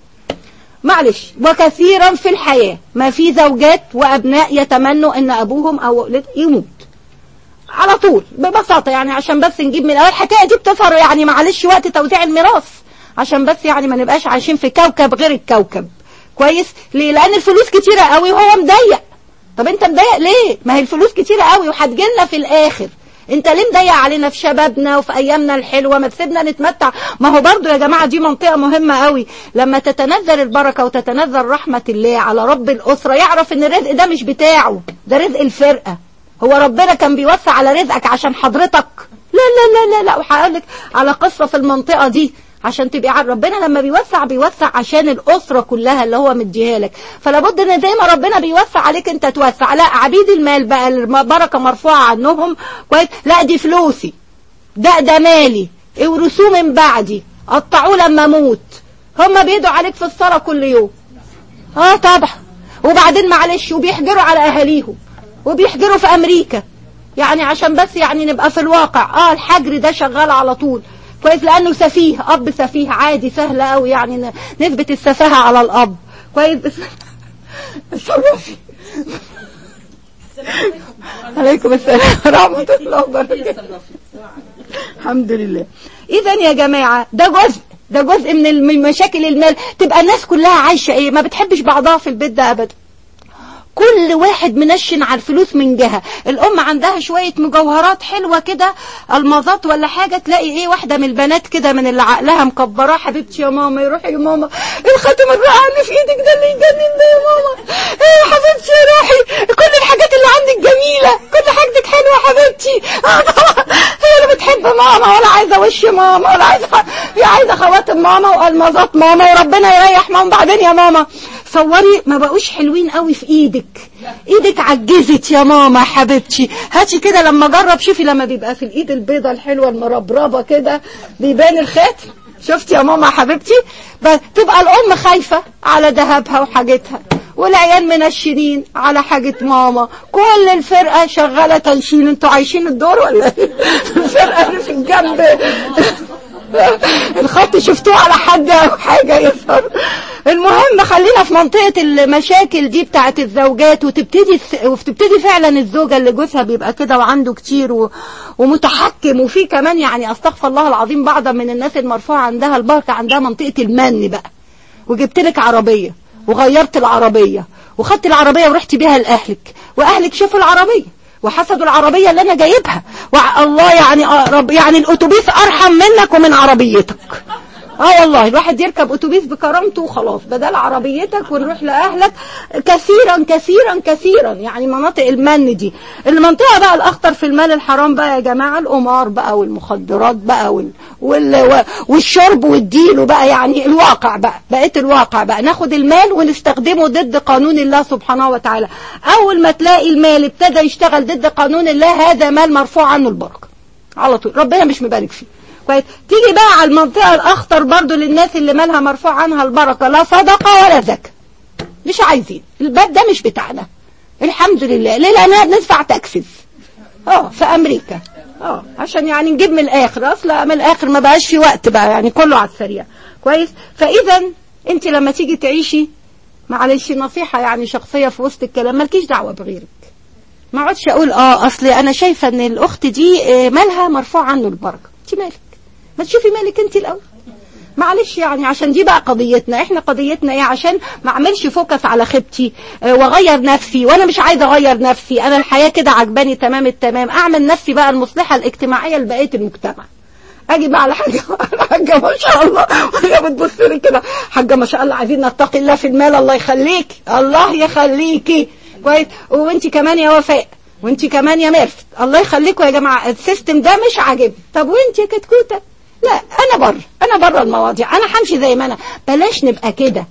معلش وكثيرا في الحياه ما في زوجات وابناء يتمنوا ان ابوهم او ولد يموت على طول ببساطة يعني عشان بس نجيب من الأول الحكاية دي بتظهر يعني معلش وقت توزيع الميراث عشان بس يعني ما نبقاش عايشين في كوكب غير الكوكب كويس ليه لأن الفلوس كتيرة قوي وهو مضيق طب انت مضيق ليه ما هي الفلوس كتيرة قوي وهتجيلنا في الآخر انت ليه مضيق علينا في شبابنا وفي ايامنا الحلوه ما تسيبنا نتمتع ما هو برضو يا جماعه دي منطقه مهمه قوي لما تتنزل البركه وتتنزل رحمه الله على رب الاسره يعرف ان الرزق ده مش بتاعه ده رزق الفرقه هو ربنا كان بيوسع على رزقك عشان حضرتك لا لا لا لا لا وهقول لك على قصه في المنطقه دي عشان تبقي عارف ربنا لما بيوسع بيوسع عشان الاسره كلها اللي هو مديها لك فلا بد ان زي ما ربنا بيوسع عليك انت توسع لا عبيد المال بقى البركه مرفوعه عنهم كويس لا دي فلوسي ده ده مالي اورثوه من بعدي قطعوه لما اموت هم بيدعوا عليك في الصلاه كل يوم اه طبعا وبعدين معلش وبيحجروا على اهاليهم وبيحجروا في امريكا يعني عشان بس يعني نبقى في الواقع اه الحجر ده شغال على طول كويس لانه سفيه اب سفيه عادي سهله قوي يعني ن- نسبه السفاهه على الاب كويس بس اتصرفي عليكم السلام ورحمه الله وبركاته الحمد لله اذا يا جماعه ده جزء ده جزء من الم- من مشاكل المال تبقى الناس كلها عايشه ايه ما بتحبش بعضها في البيت ده ابدا كل واحد منشن على الفلوس من جهة الأم عندها شوية مجوهرات حلوة كده الماظات ولا حاجة تلاقي ايه واحدة من البنات كده من اللي عقلها مكبراه حبيبتي يا ماما يروحي يا ماما الخاتم الرائع اللي في ايدك ده اللي يجنن ده يا ماما ايه يا حبيبتي يا روحي كل الحاجات اللي عندك جميلة كل حاجتك حلوة يا حبيبتي آه طبعا هي اللي بتحب ماما ولا عايزة وش ماما ولا عايزة هي عايزة خواتم ماما والماظات ماما وربنا يريح ماما بعدين يا ماما صوري ما بقوش حلوين قوي في ايدك ايدك عجزت يا ماما يا حبيبتي هاتي كده لما جرب شوفي لما بيبقى في الايد البيضة الحلوة المربربة كده بيبان الخاتم شفت يا ماما حبيبتي تبقى الام خايفة على ذهبها وحاجتها والعيال منشنين على حاجة ماما كل الفرقة شغالة تنشين انتوا عايشين الدور ولا الفرقة اللي في الجنب الخط شفتوه على حد او حاجة يظهر المهم خلينا في منطقة المشاكل دي بتاعت الزوجات وتبتدي وتبتدي فعلا الزوجة اللي جوزها بيبقى كده وعنده كتير و... ومتحكم وفي كمان يعني استغفر الله العظيم بعضا من الناس المرفوعة عندها البركة عندها منطقة المن بقى وجبت لك عربية وغيرت العربية وخدت العربية ورحت بيها لأهلك وأهلك شافوا العربية وحسدوا العربية اللي أنا جايبها والله يعني رب يعني الأتوبيس أرحم منك ومن عربيتك اه والله الواحد يركب اتوبيس بكرامته وخلاص بدل عربيتك ونروح لاهلك كثيرا كثيرا كثيرا يعني مناطق المن دي المنطقه بقى الاخطر في المال الحرام بقى يا جماعه القمار بقى والمخدرات بقى وال... وال... والشرب والدين بقى يعني الواقع بقى بقيت الواقع بقى ناخد المال ونستخدمه ضد قانون الله سبحانه وتعالى اول ما تلاقي المال ابتدى يشتغل ضد قانون الله هذا مال مرفوع عنه البركه على طول ربنا مش مبارك فيه كويس تيجي بقى على المنطقة الأخطر برضو للناس اللي مالها مرفوع عنها البركة لا صدقة ولا زكاة مش عايزين الباب ده مش بتاعنا الحمد لله ليه لأننا ندفع تاكسز اه في أمريكا اه عشان يعني نجيب من الآخر أصلا من الآخر ما بقاش في وقت بقى يعني كله على السريع كويس فإذا أنت لما تيجي تعيشي معلش نصيحة يعني شخصية في وسط الكلام مالكيش دعوة بغيرك ما اقعدش اقول اه اصل انا شايفه ان الاخت دي مالها مرفوع عنه البركه انت مالك ما تشوفي مالك انت الاول معلش يعني عشان دي بقى قضيتنا احنا قضيتنا ايه عشان ما اعملش فوكس على خيبتي اه واغير نفسي وانا مش عايزه اغير نفسي انا الحياه كده عجباني تمام التمام اعمل نفسي بقى المصلحه الاجتماعيه لبقيه المجتمع اجي بقى على حاجه حاجه ما شاء الله وهي بتبص لي كده حاجه ما شاء الله عايزين نتقي الله في المال الله يخليكي الله يخليكي كويس وانت كمان يا وفاء وانت كمان يا ميرفت الله يخليكم يا جماعه السيستم ده مش عاجبني طب وانت يا كتكوته لا انا بره انا بره المواضيع انا همشي زي ما انا بلاش نبقى كده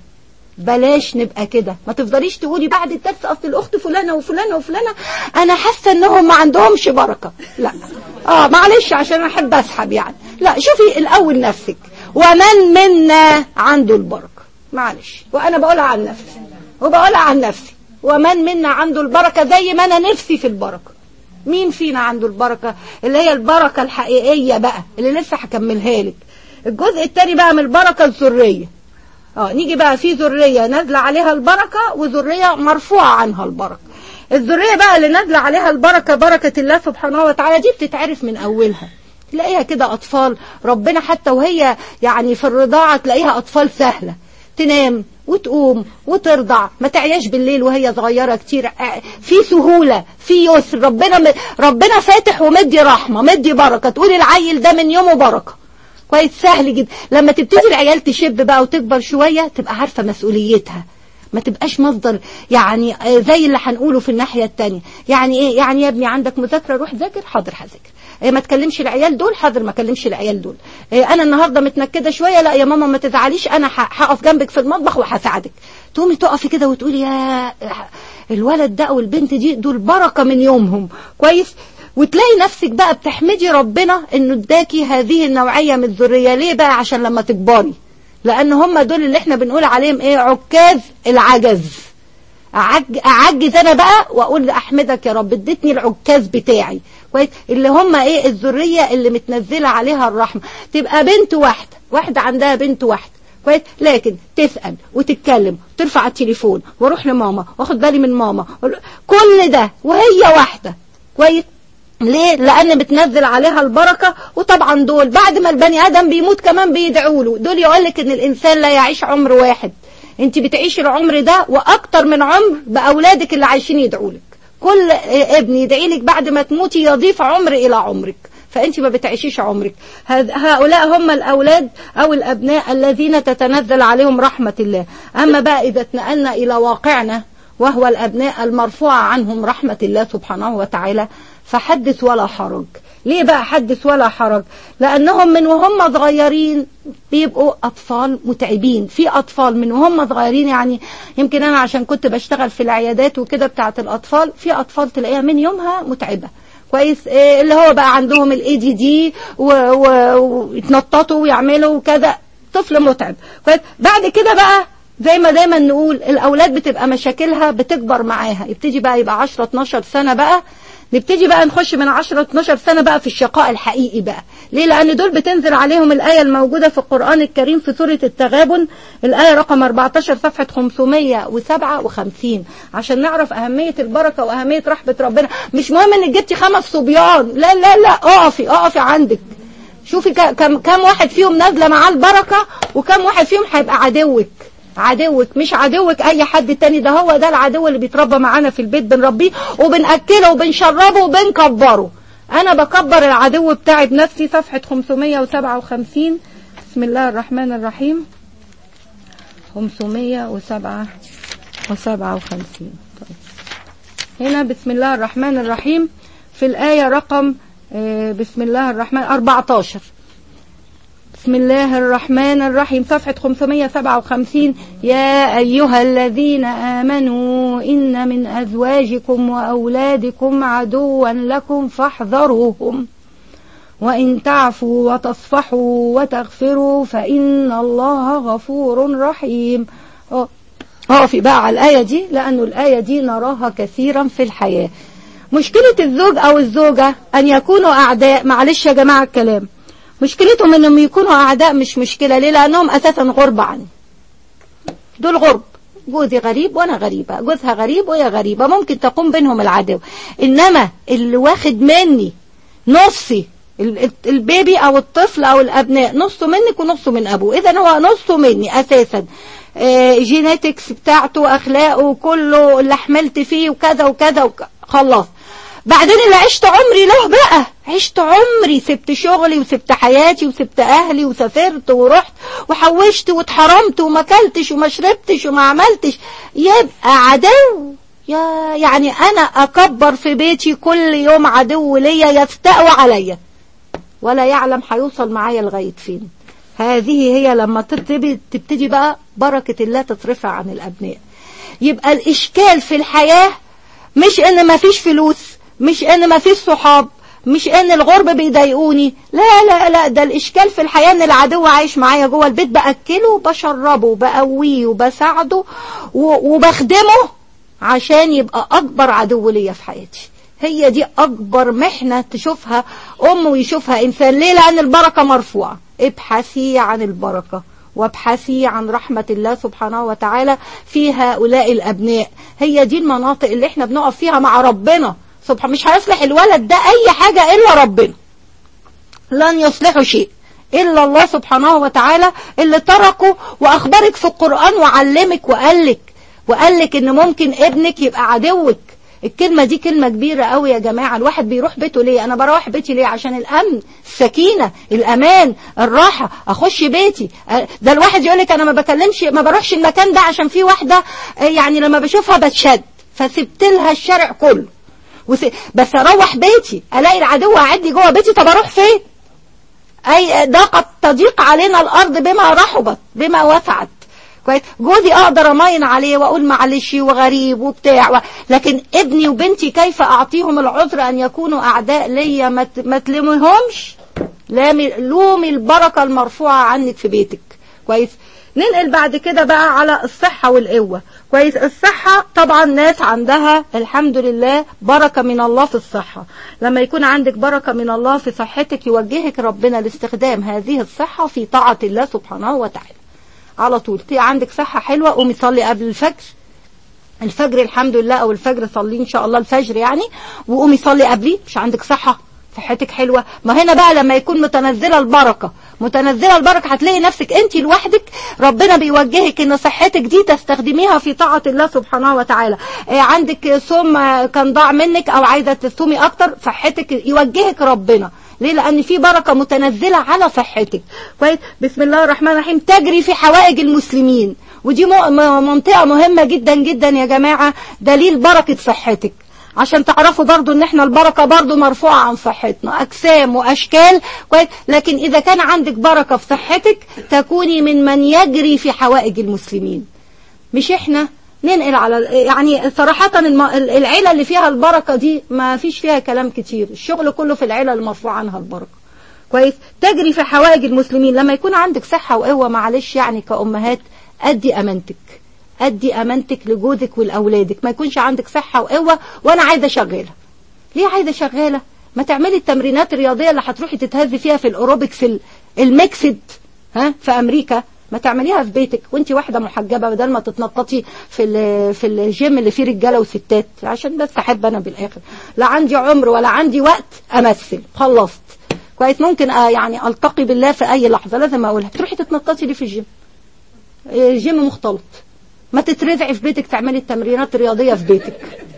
بلاش نبقى كده ما تفضليش تقولي بعد الدرس اصل الاخت فلانه وفلانه وفلانه انا حاسه انهم ما عندهمش بركه لا اه معلش عشان احب اسحب يعني لا شوفي الاول نفسك ومن منا عنده البركه معلش وانا بقولها عن نفسي وبقولها عن نفسي ومن منا عنده البركه زي ما انا نفسي في البركه مين فينا عنده البركة اللي هي البركة الحقيقية بقى اللي لسه هكملها لك الجزء الثاني بقى من البركة الذرية اه نيجي بقى في ذرية نازلة عليها البركة وذرية مرفوعة عنها البركة الذرية بقى اللي نازلة عليها البركة بركة الله سبحانه وتعالى دي بتتعرف من أولها تلاقيها كده أطفال ربنا حتى وهي يعني في الرضاعة تلاقيها أطفال سهلة تنام وتقوم وترضع ما تعياش بالليل وهي صغيرة كتير في سهولة في يسر ربنا ربنا فاتح ومدي رحمة مدي بركة تقولي العيل ده من يومه بركة كويس سهل جدا لما تبتدي العيال تشب بقى وتكبر شوية تبقى عارفة مسؤوليتها ما تبقاش مصدر يعني زي اللي هنقوله في الناحية التانية يعني ايه يعني يا ابني عندك مذاكرة روح ذاكر حاضر هذاكر ما تكلمش العيال دول حاضر ما اكلمش العيال دول انا النهارده متنكده شويه لا يا ماما ما تزعليش انا هقف جنبك في المطبخ وهساعدك تقومي تقفي كده وتقولي يا الولد ده او البنت دي دول بركه من يومهم كويس وتلاقي نفسك بقى بتحمدي ربنا انه اداكي هذه النوعيه من الذريه ليه بقى عشان لما تكبري لان هم دول اللي احنا بنقول عليهم ايه عكاز العجز أعج... اعجز انا بقى واقول احمدك يا رب اديتني العكاز بتاعي كويس اللي هم ايه الذريه اللي متنزله عليها الرحمه تبقى بنت واحده واحده عندها بنت واحده كويس لكن تسال وتتكلم ترفع التليفون واروح لماما واخد بالي من ماما كل ده وهي واحده كويس ليه؟ لأن بتنزل عليها البركة وطبعا دول بعد ما البني آدم بيموت كمان بيدعوا له دول يقول لك إن الإنسان لا يعيش عمر واحد أنت بتعيشي العمر ده وأكتر من عمر بأولادك اللي عايشين يدعوا لك كل ابن يدعي لك بعد ما تموتي يضيف عمر إلى عمرك فأنت ما بتعيشيش عمرك هؤلاء هم الأولاد أو الأبناء الذين تتنزل عليهم رحمة الله أما بقى إذا اتنقلنا إلى واقعنا وهو الأبناء المرفوعة عنهم رحمة الله سبحانه وتعالى فحدث ولا حرج ليه بقى حدث ولا حرج لأنهم من وهم صغيرين بيبقوا أطفال متعبين في أطفال من وهم صغيرين يعني يمكن أنا عشان كنت بشتغل في العيادات وكده بتاعة الأطفال في أطفال تلاقيها من يومها متعبة كويس إيه اللي هو بقى عندهم الاي دي دي ويتنططوا ويعملوا وكذا طفل متعب كويس بعد كده بقى زي ما دايما نقول الاولاد بتبقى مشاكلها بتكبر معاها يبتدي بقى يبقى 10 12 سنه بقى نبتدي بقى نخش من 10 12 سنة بقى في الشقاء الحقيقي بقى ليه لأن دول بتنزل عليهم الآية الموجودة في القرآن الكريم في سورة التغابن الآية رقم 14 صفحة 557 عشان نعرف أهمية البركة وأهمية رحمة ربنا مش مهم إنك جبتي خمس صبيان لا لا لا اقفي اقفي عندك شوفي كم كم واحد فيهم نازله معاه البركه وكم واحد فيهم هيبقى عدوك عدوك مش عدوك اي حد تاني ده هو ده العدو اللي بيتربى معانا في البيت بنربيه وبنأكله وبنشربه وبنكبره انا بكبر العدو بتاعي بنفسي صفحة 557 بسم الله الرحمن الرحيم 557 طيب. هنا بسم الله الرحمن الرحيم في الآية رقم بسم الله الرحمن 14 بسم الله الرحمن الرحيم صفحة 557 يا أيها الذين آمنوا إن من أزواجكم وأولادكم عدوا لكم فاحذروهم وإن تعفوا وتصفحوا وتغفروا فإن الله غفور رحيم اقفي بقى على الآية دي لأنه الآية دي نراها كثيرا في الحياة مشكلة الزوج أو الزوجة أن يكونوا أعداء معلش يا جماعة الكلام مشكلتهم انهم يكونوا اعداء مش مشكلة ليه لانهم اساسا غرب عني دول غرب جوزي غريب وانا غريبة جوزها غريب وهي غريبة ممكن تقوم بينهم العدو انما اللي واخد مني نصي البيبي او الطفل او الابناء نصه منك ونصه من ابوه اذا هو نصه مني اساسا جينيتكس بتاعته اخلاقه كله اللي حملت فيه وكذا وكذا وك... خلاص بعدين اللي عشت عمري له بقى عشت عمري سبت شغلي وسبت حياتي وسبت اهلي وسافرت ورحت وحوشت واتحرمت وما اكلتش وما شربتش وما عملتش يبقى عدو يا يعني انا اكبر في بيتي كل يوم عدو ليا يستقوى عليا ولا يعلم هيوصل معايا لغايه فين هذه هي لما تبتدي تبتدي بقى بركه الله تترفع عن الابناء يبقى الاشكال في الحياه مش ان ما فيش فلوس مش ان ما فيش صحاب مش ان الغرب بيضايقوني لا لا لا ده الاشكال في الحياة ان العدو عايش معايا جوه البيت باكله وبشربه وبقويه وبساعده وبخدمه عشان يبقى اكبر عدو ليا في حياتي هي دي اكبر محنة تشوفها ام ويشوفها انسان ليه لان البركة مرفوعة ابحثي عن البركة وابحثي عن رحمة الله سبحانه وتعالى في هؤلاء الابناء هي دي المناطق اللي احنا بنقف فيها مع ربنا سبحان مش هيصلح الولد ده اي حاجة الا ربنا لن يصلحه شيء الا الله سبحانه وتعالى اللي تركه واخبرك في القرآن وعلمك وقالك وقالك ان ممكن ابنك يبقى عدوك الكلمة دي كلمة كبيرة قوي يا جماعة الواحد بيروح بيته ليه انا بروح بيتي ليه عشان الامن السكينة الامان الراحة اخش بيتي ده الواحد يقولك انا ما بكلمش ما بروحش المكان ده عشان في واحدة يعني لما بشوفها بتشد فسبت لها الشارع كله وس... بس اروح بيتي الاقي العدو قاعد لي جوه بيتي طب اروح فين اي ضاقت تضيق علينا الارض بما رحبت بما وسعت كويس جوزي اقدر اماين عليه واقول معلش وغريب وبتاع و... لكن ابني وبنتي كيف اعطيهم العذر ان يكونوا اعداء ليا ما ما تلمهمش لومي البركه المرفوعه عنك في بيتك كويس ننقل بعد كده بقى على الصحة والقوة كويس الصحة طبعا ناس عندها الحمد لله بركة من الله في الصحة لما يكون عندك بركة من الله في صحتك يوجهك ربنا لاستخدام هذه الصحة في طاعة الله سبحانه وتعالى على طول تي عندك صحة حلوة قومي صلي قبل الفجر الفجر الحمد لله او الفجر صلي ان شاء الله الفجر يعني وقومي صلي قبلي مش عندك صحة صحتك حلوة ما هنا بقى لما يكون متنزلة البركة متنزلة البركة هتلاقي نفسك انت لوحدك ربنا بيوجهك ان صحتك دي تستخدميها في طاعة الله سبحانه وتعالى اه عندك صوم كان ضاع منك او عايزة تصومي اكتر صحتك يوجهك ربنا ليه لان في بركة متنزلة على صحتك كويس بسم الله الرحمن الرحيم تجري في حوائج المسلمين ودي منطقة مهمة جدا جدا يا جماعة دليل بركة صحتك عشان تعرفوا برضو ان احنا البركة برضو مرفوعة عن صحتنا اجسام واشكال كويس لكن اذا كان عندك بركة في صحتك تكوني من من يجري في حوائج المسلمين مش احنا ننقل على يعني صراحة الم- العيلة اللي فيها البركة دي ما فيش فيها كلام كتير الشغل كله في العيلة المرفوع عنها البركة كويس تجري في حوائج المسلمين لما يكون عندك صحة وقوة معلش يعني كأمهات أدي أمانتك أدي أمانتك لجوزك ولأولادك ما يكونش عندك صحة وقوة وأنا عايزة شغالة ليه عايزة شغالة ما تعملي التمرينات الرياضية اللي هتروحي تتهزي فيها في الأوروبكس ال- الميكسد ها في أمريكا ما تعمليها في بيتك وانت واحدة محجبة بدل ما تتنططي في ال- في الجيم اللي فيه رجالة وستات عشان بس أحب أنا بالآخر لا عندي عمر ولا عندي وقت أمثل خلصت كويس ممكن آه يعني ألتقي بالله في أي لحظة لازم أقولها تروحي تتنططي ليه في الجيم آه، جيم مختلط ما تترزعي في بيتك تعملي التمرينات الرياضية في بيتك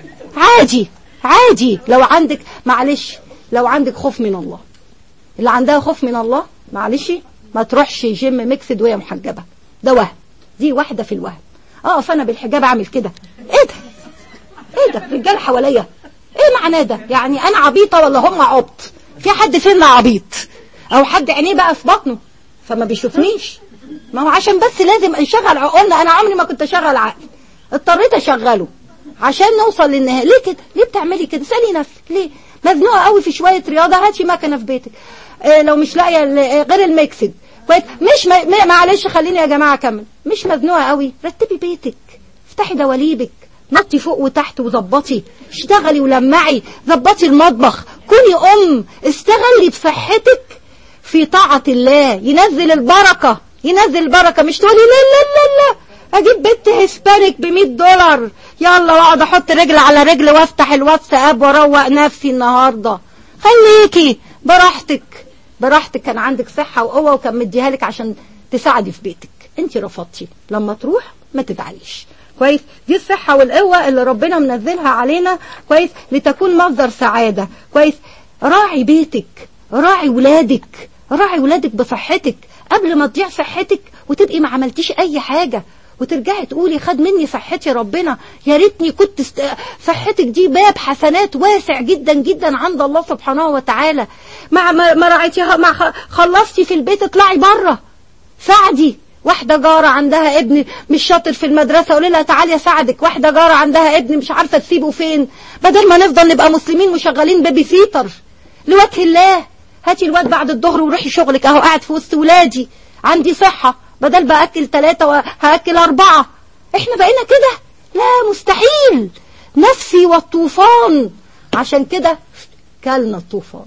عادي عادي لو عندك معلش لو عندك خوف من الله اللي عندها خوف من الله معلش ما تروحش جيم ميكسد وهي محجبة ده وهم دي واحدة في الوهم اه فانا بالحجاب اعمل كده ايه ده ايه ده رجال حواليا ايه معناه ده يعني انا عبيطة ولا هم عبط في حد فينا عبيط او حد عينيه بقى في بطنه فما بيشوفنيش ما هو عشان بس لازم نشغل عقولنا انا عمري ما كنت اشغل عقلي اضطريت اشغله عشان نوصل للنهايه ليه كده ليه بتعملي كده سالي نفسك ليه مزنوقه قوي في شويه رياضه هاتي مكنه في بيتك آه لو مش لاقيه ال- آه، غير الميكسد كويس مش م... م- معلش خليني يا جماعه اكمل مش مزنوقه قوي رتبي بيتك افتحي دواليبك نطي فوق وتحت وظبطي اشتغلي ولمعي ظبطي المطبخ كوني ام استغلي بصحتك في طاعة الله ينزل البركة ينزل البركة مش تقولي لا لا لا لا اجيب بنت هسبانيك ب 100 دولار يلا واقعد احط رجل على رجل وافتح الواتساب واروق نفسي النهارده خليكي براحتك براحتك كان عندك صحة وقوة وكان مديها لك عشان تساعدي في بيتك انت رفضتي لما تروح ما تزعليش كويس دي الصحة والقوة اللي ربنا منزلها علينا كويس لتكون مصدر سعادة كويس راعي بيتك راعي ولادك راعي ولادك بصحتك قبل ما تضيع صحتك وتبقي ما عملتيش اي حاجة وترجعي تقولي خد مني صحتي ربنا يا ريتني كنت است... صحتك دي باب حسنات واسع جدا جدا عند الله سبحانه وتعالى مع ما ما راعيتيها مع خ- خلصتي في البيت اطلعي بره ساعدي واحدة جارة عندها ابن مش شاطر في المدرسة قولي لها تعالي اساعدك واحدة جارة عندها ابن مش عارفة تسيبه فين بدل ما نفضل نبقى مسلمين مشغلين بيبي سيتر لوجه الله هاتي الواد بعد الظهر وروحي شغلك اهو قاعد في وسط ولادي عندي صحة بدل بأكل ثلاثة وهأكل أربعة احنا بقينا كده لا مستحيل نفسي والطوفان عشان كده كلنا الطوفان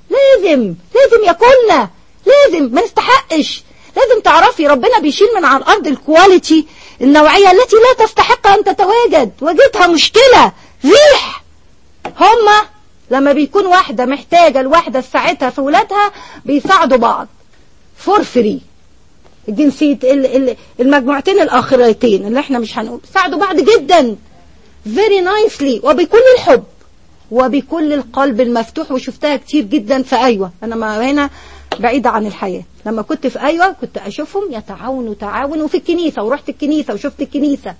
لازم لازم ياكلنا لازم ما نستحقش لازم تعرفي ربنا بيشيل من على الارض الكواليتي النوعيه التي لا تستحق ان تتواجد واجهتها مشكله ريح هما لما بيكون واحده محتاجه الواحده تساعدها في ولادها بيساعدوا بعض فور فري الجنسيه ال- ال- المجموعتين الاخرتين اللي احنا مش هنقول بيساعدوا بعض جدا very nicely وبكل الحب وبكل القلب المفتوح وشفتها كتير جدا في أيوة أنا ما هنا بعيدة عن الحياة لما كنت في أيوة كنت أشوفهم يتعاونوا تعاون وفي الكنيسة ورحت الكنيسة وشفت الكنيسة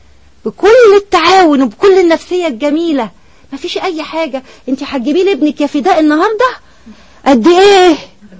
بكل التعاون وبكل النفسية الجميلة ما فيش أي حاجة أنت هتجيبي لي ابنك يا فداء النهاردة قد إيه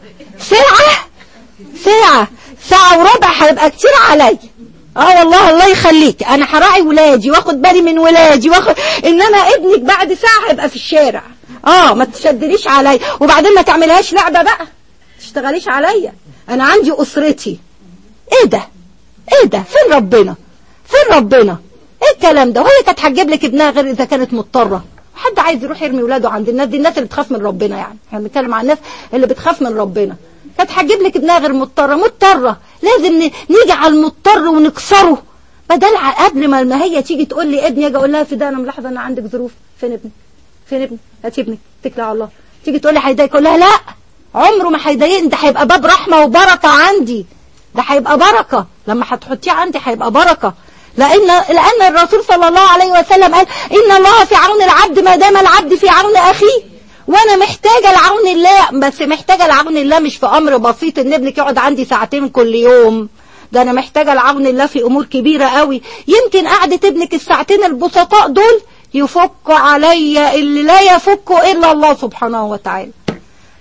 ساعة ساعة ساعة وربع هيبقى كتير عليا اه والله الله يخليك انا هراعي ولادي واخد بالي من ولادي واخد ان انا ابنك بعد ساعة هيبقى في الشارع اه ما تشدليش عليا وبعدين ما تعملهاش لعبة بقى تشتغليش عليا انا عندي اسرتي ايه ده ايه ده فين ربنا فين ربنا ايه الكلام ده وهي كانت هتجيب لك ابنها غير اذا كانت مضطرة حد عايز يروح يرمي ولاده عند الناس دي الناس اللي بتخاف من ربنا يعني احنا بنتكلم عن الناس اللي بتخاف من ربنا كانت هتجيب لك ابنها غير مضطرة مضطرة لازم ن- نيجي على المضطر ونكسره بدل ع- قبل ما ما هي تيجي تقول لي ابني اجي اقول لها في ده انا ملاحظه ان عندك ظروف فين ابنك فين ابنك هاتي ابنك اتكلي على الله تيجي تقول لي هيضايقك اقول لها لا عمره ما هيضايقني ده هيبقى باب رحمه وبركه عندي ده هيبقى بركه لما هتحطيه عندي هيبقى بركه لان لان الرسول صلى الله عليه وسلم قال ان الله في عون العبد ما دام العبد في عون اخيه وانا محتاجه لعون الله بس محتاجه لعون الله مش في امر بسيط ان ابنك يقعد عندي ساعتين كل يوم ده انا محتاجه لعون الله في امور كبيره قوي يمكن قعده ابنك الساعتين البسطاء دول يفك عليا اللي لا يفك الا الله سبحانه وتعالى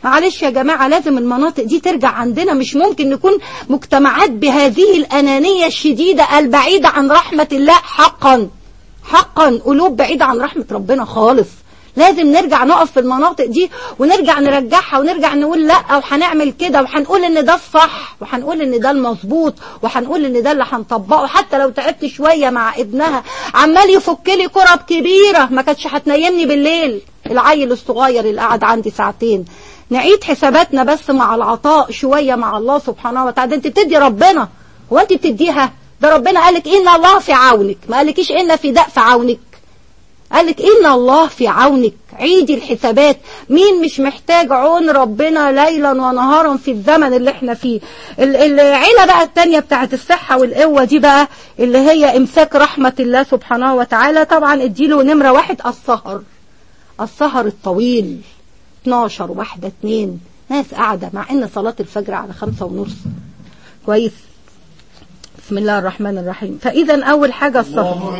معلش يا جماعة لازم المناطق دي ترجع عندنا مش ممكن نكون مجتمعات بهذه الأنانية الشديدة البعيدة عن رحمة الله حقا حقا قلوب بعيدة عن رحمة ربنا خالص لازم نرجع نقف في المناطق دي ونرجع نرجعها ونرجع نقول لا وهنعمل كده وهنقول ان ده الصح وهنقول ان ده المظبوط وهنقول ان ده اللي هنطبقه حتى لو تعبت شوية مع ابنها عمال يفك لي كرب كبيرة ما كانتش هتنيمني بالليل العيل الصغير اللي قعد عندي ساعتين نعيد حساباتنا بس مع العطاء شوية مع الله سبحانه وتعالى انت بتدي ربنا هو انت بتديها ده ربنا قالك ان الله في عونك ما قالكيش ان في داء في عونك قالك إن الله في عونك عيدي الحسابات مين مش محتاج عون ربنا ليلا ونهارا في الزمن اللي احنا فيه العيلة بقى التانية بتاعت الصحة والقوة دي بقى اللي هي امساك رحمة الله سبحانه وتعالى طبعا اديله نمرة واحد السهر السهر الطويل 12 واحدة اتنين ناس قاعدة مع ان صلاة الفجر على خمسة ونص كويس بسم الله الرحمن الرحيم فإذا أول حاجة السهر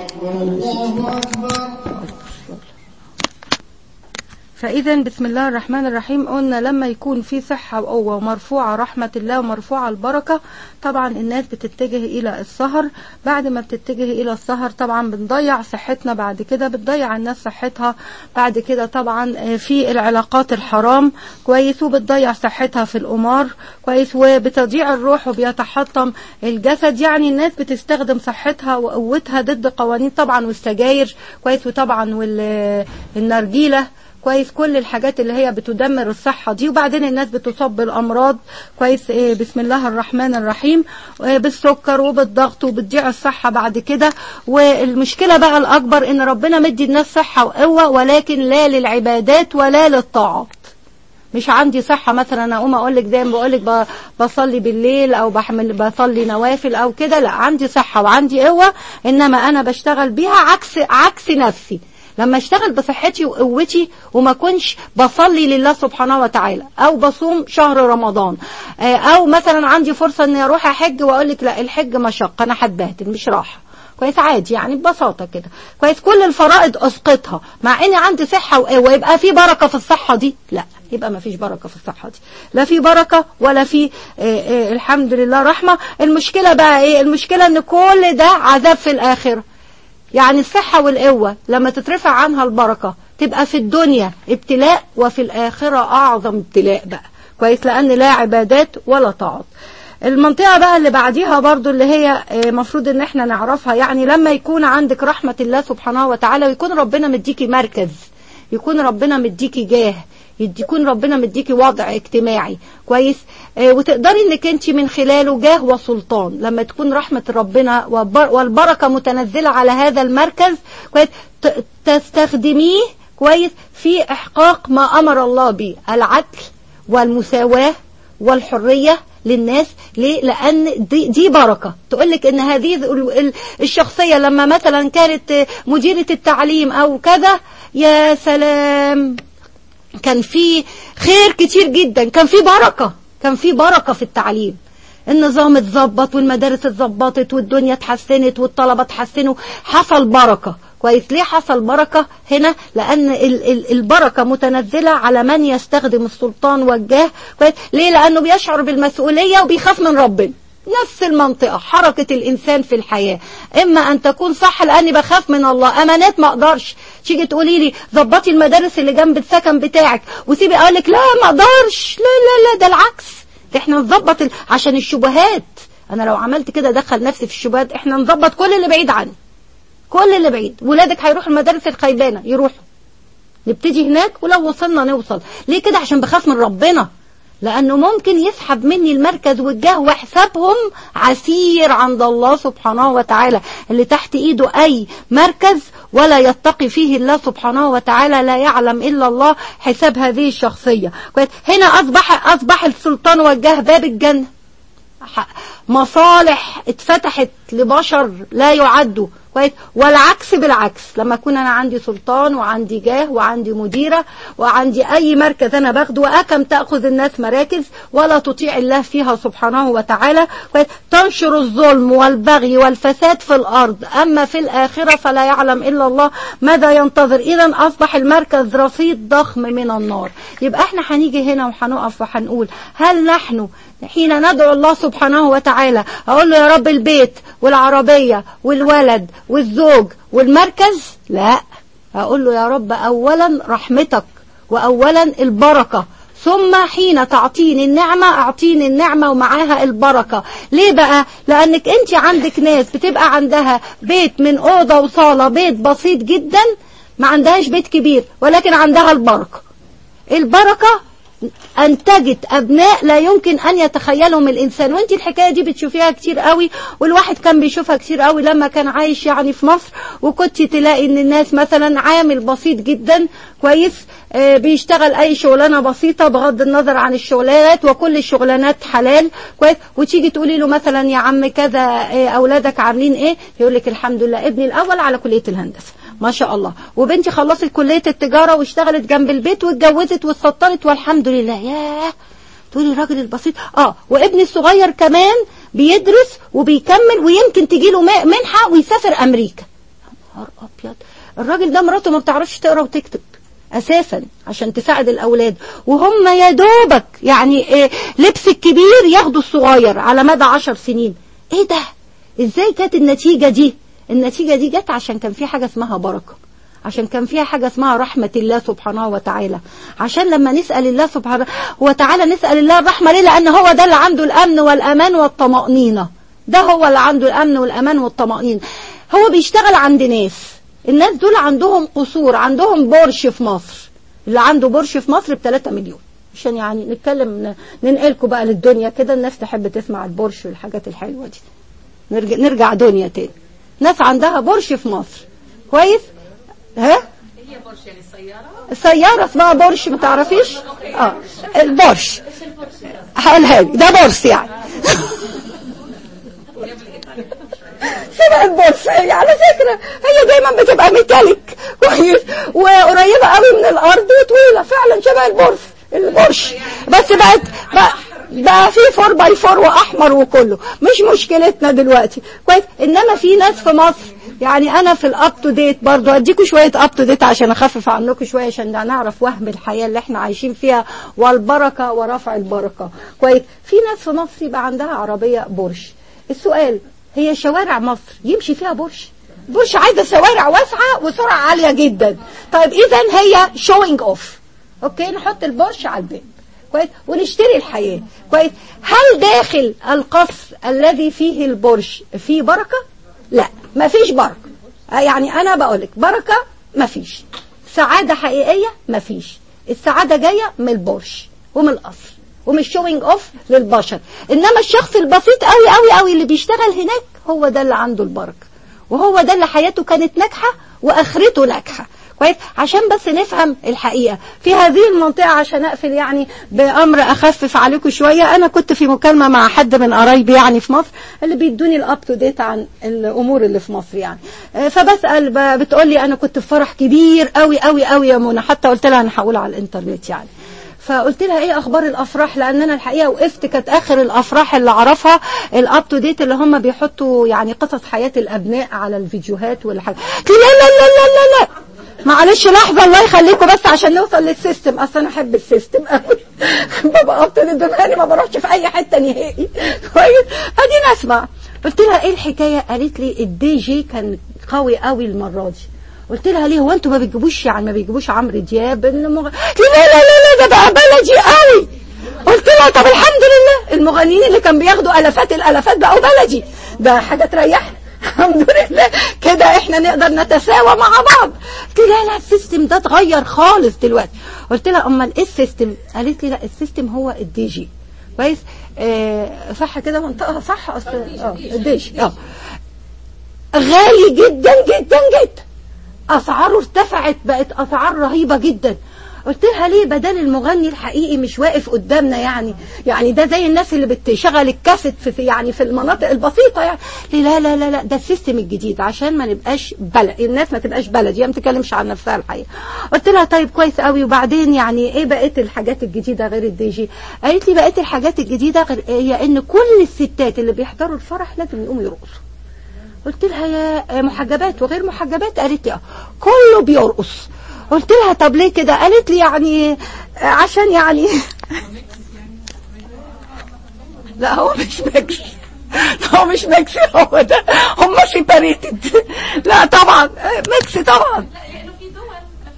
فإذا بسم الله الرحمن الرحيم قلنا لما يكون في صحة وقوة ومرفوعة رحمة الله ومرفوعة البركة طبعا الناس بتتجه إلى السهر بعد ما بتتجه إلى السهر طبعا بنضيع صحتنا بعد كده بتضيع الناس صحتها بعد كده طبعا في العلاقات الحرام كويس وبتضيع صحتها في القمار كويس وبتضيع الروح وبيتحطم الجسد يعني الناس بتستخدم صحتها وقوتها ضد قوانين طبعا والسجاير كويس وطبعا والنرجيله كويس كل الحاجات اللي هي بتدمر الصحة دي وبعدين الناس بتصاب بالأمراض كويس إيه بسم الله الرحمن الرحيم إيه بالسكر وبالضغط وبتضيع الصحة بعد كده والمشكلة بقى الأكبر إن ربنا مدي الناس صحة وقوة ولكن لا للعبادات ولا للطاعات مش عندي صحة مثلا أقوم أقول لك زي ما بقول لك بصلي بالليل أو بحمل بصلي نوافل أو كده لا عندي صحة وعندي قوة إنما أنا بشتغل بيها عكس عكس نفسي لما اشتغل بصحتي وقوتي وما كنش بصلي لله سبحانه وتعالى او بصوم شهر رمضان او مثلا عندي فرصة اني اروح احج واقول لك لا الحج مشقة انا هتبهدل مش راحة كويس عادي يعني ببساطة كده كويس كل الفرائض اسقطها مع اني عندي صحة وقوة يبقى في بركة في الصحة دي لا يبقى ما فيش بركة في الصحة دي لا في بركة ولا في آه آه الحمد لله رحمة المشكلة بقى ايه المشكلة ان كل ده عذاب في الاخره يعني الصحة والقوة لما تترفع عنها البركة تبقى في الدنيا ابتلاء وفي الآخرة أعظم ابتلاء بقى كويس لأن لا عبادات ولا طاعات المنطقة بقى اللي بعديها برضو اللي هي مفروض ان احنا نعرفها يعني لما يكون عندك رحمة الله سبحانه وتعالى ويكون ربنا مديكي مركز يكون ربنا مديكي جاه يكون ربنا مديكي وضع اجتماعي كويس آه وتقدري انك انت من خلاله جاه وسلطان لما تكون رحمة ربنا والبركة متنزلة على هذا المركز كويس تستخدميه كويس في احقاق ما امر الله به العدل والمساواة والحرية للناس ليه لان دي, دي بركة تقول لك ان هذه الشخصية لما مثلا كانت مديرة التعليم او كذا يا سلام كان في خير كتير جدا كان في بركة كان في بركة في التعليم النظام اتظبط والمدارس اتظبطت والدنيا اتحسنت والطلبة اتحسنوا حصل بركة كويس ليه حصل بركة هنا لأن ال ال البركة متنزلة على من يستخدم السلطان والجاه كويس ليه لأنه بيشعر بالمسؤولية وبيخاف من ربنا نفس المنطقة حركة الإنسان في الحياة إما أن تكون صح لأني بخاف من الله أمانات ما أقدرش تيجي تقولي لي ظبطي المدارس اللي جنب السكن بتاعك وسيبي أقول لك لا ما أقدرش لا لا لا ده العكس إحنا نظبط ال... عشان الشبهات أنا لو عملت كده دخل نفسي في الشبهات إحنا نظبط كل اللي بعيد عني كل اللي بعيد ولادك هيروحوا المدارس الخيبانة يروحوا نبتدي هناك ولو وصلنا نوصل ليه كده عشان بخاف من ربنا لأنه ممكن يسحب مني المركز والجاه وحسابهم عسير عند الله سبحانه وتعالى اللي تحت إيده أي مركز ولا يتقي فيه الله سبحانه وتعالى لا يعلم إلا الله حساب هذه الشخصية هنا أصبح, أصبح السلطان والجاه باب الجنة مصالح اتفتحت لبشر لا يعدوا كويس والعكس بالعكس لما اكون انا عندي سلطان وعندي جاه وعندي مديره وعندي اي مركز انا باخده واكم تاخذ الناس مراكز ولا تطيع الله فيها سبحانه وتعالى كويس تنشر الظلم والبغي والفساد في الارض اما في الاخره فلا يعلم الا الله ماذا ينتظر اذا اصبح المركز رصيد ضخم من النار يبقى احنا هنيجي هنا وهنقف وهنقول هل نحن حين ندعو الله سبحانه وتعالى اقول له يا رب البيت والعربيه والولد والزوج والمركز لا اقول له يا رب اولا رحمتك واولا البركه ثم حين تعطيني النعمة اعطيني النعمة ومعاها البركة ليه بقى لانك انت عندك ناس بتبقى عندها بيت من اوضة وصالة بيت بسيط جدا ما عندهاش بيت كبير ولكن عندها البركة البركة انتجت ابناء لا يمكن ان يتخيلهم الانسان وانت الحكايه دي بتشوفيها كتير قوي والواحد كان بيشوفها كتير قوي لما كان عايش يعني في مصر وكنت تلاقي ان الناس مثلا عامل بسيط جدا كويس آه بيشتغل اي شغلانه بسيطه بغض النظر عن الشغلانات وكل الشغلانات حلال كويس وتيجي تقولي له مثلا يا عم كذا آه اولادك عاملين ايه يقول لك الحمد لله ابني الاول على كليه الهندسه ما شاء الله وبنتي خلصت كلية التجارة واشتغلت جنب البيت واتجوزت واتسطرت والحمد لله ياه تقولي الراجل البسيط اه وابني الصغير كمان بيدرس وبيكمل ويمكن تجيله منحة ويسافر امريكا نهار ابيض الراجل ده مراته ما بتعرفش تقرا وتكتب اساسا عشان تساعد الاولاد وهم يا دوبك يعني إيه لبس الكبير ياخدوا الصغير على مدى عشر سنين ايه ده ازاي كانت النتيجة دي النتيجة دي جت عشان كان في حاجة اسمها بركة عشان كان فيها حاجة اسمها رحمة الله سبحانه وتعالى عشان لما نسأل الله سبحانه وتعالى نسأل الله الرحمة ليه لأن هو ده اللي عنده الأمن والأمان والطمأنينة ده هو اللي عنده الأمن والأمان والطمأنينة هو بيشتغل عند ناس الناس دول عندهم قصور عندهم بورش في مصر اللي عنده بورش في مصر ب 3 مليون عشان يعني نتكلم ننقلكم بقى للدنيا كده الناس تحب تسمع البورش والحاجات الحلوة دي نرجع, نرجع دنيا تاني ناس عندها بورش في مصر كويس ها هي بورش يعني السيارة السيارة اسمها بورش ما تعرفيش اه البورش هقولها لك ده بورس يعني شبه البورس هي على فكرة هي دايما بتبقى ميتاليك كويس وقريبة قوي من الارض وطويلة فعلا شبه البورس البورش بس بقت بقى بقى في فور باي فور واحمر وكله مش مشكلتنا دلوقتي كويس انما في ناس في مصر يعني انا في الاب تو ديت برضه اديكم شويه اب تو ديت عشان اخفف عنكم شويه عشان نعرف وهم الحياه اللي احنا عايشين فيها والبركه ورفع البركه كويس في ناس في مصر يبقى عندها عربيه بورش السؤال هي شوارع مصر يمشي فيها بورش بورش عايزه شوارع واسعه وسرعه عاليه جدا طيب اذا هي شوينج اوف اوكي نحط البورش على الباب كويس ونشتري الحياة كويس هل داخل القصر الذي فيه البرج فيه بركة لا ما فيش بركة يعني انا بقولك بركة ما فيش سعادة حقيقية ما فيش السعادة جاية من البرج ومن القصر ومن الشوينج اوف للبشر انما الشخص البسيط قوي قوي قوي اللي بيشتغل هناك هو ده اللي عنده البركة وهو ده اللي حياته كانت ناجحة واخرته ناجحة كويس عشان بس نفهم الحقيقة في هذه المنطقة عشان أقفل يعني بأمر أخفف عليكم شوية أنا كنت في مكالمة مع حد من قرايبي يعني في مصر اللي بيدوني الأب تو ديت عن الأمور اللي في مصر يعني فبسأل بتقول لي أنا كنت في فرح كبير قوي قوي قوي يا منى حتى قلت لها أنا هقول على الإنترنت يعني فقلت لها ايه اخبار الافراح لان انا الحقيقه وقفت كانت اخر الافراح اللي اعرفها الاب تو ديت اللي هم بيحطوا يعني قصص حياه الابناء على الفيديوهات والحاجات لا لا لا لا لا لا معلش لحظه الله يخليكم بس عشان نوصل للسيستم اصل انا احب السيستم قوي ببقى اب تو ديت بما ما بروحش في اي حته نهائي كويس ادينا اسمع قلت لها ايه الحكايه قالت لي الدي جي كان قوي قوي المره دي قلت لها ليه هو انتوا ما بتجيبوش يعني ما بيجيبوش عمرو دياب المغ... لا لا لا لا ده بقى بلدي قوي قلت لها طب الحمد لله المغنيين اللي كان بياخدوا الافات الالافات بقوا بلدي ده حاجه تريحنا الحمد لله كده احنا نقدر نتساوى مع بعض قلت لها لا السيستم ده اتغير خالص دلوقتي قلت لها امال ايه السيستم قالت لي لا السيستم هو الدي جي كويس آه صح كده منطقه صح اصل اه الدي جي اه غالي جدا جدا جدا اسعاره ارتفعت بقت اسعار رهيبه جدا قلت لها ليه بدل المغني الحقيقي مش واقف قدامنا يعني يعني ده زي الناس اللي بتشغل الكاسيت في في- يعني في المناطق البسيطه يعني ليه لا لا لا لا ده السيستم الجديد عشان ما نبقاش بلد الناس ما تبقاش بلد هي ما تتكلمش عن نفسها الحقيقه قلت لها طيب كويس قوي وبعدين يعني ايه بقيه الحاجات الجديده غير الدي جي قالت لي بقيه الحاجات الجديده غير هي ان كل الستات اللي بيحضروا الفرح لازم يقوموا يرقصوا قلت لها يا محجبات وغير محجبات قالت لي اه كله بيرقص قلت لها طب ليه كده قالت لي يعني عشان يعني لا هو مش ميكس هو مش ميكس هو ده هم سيباريتد لا طبعا ميكس طبعا لانه في دول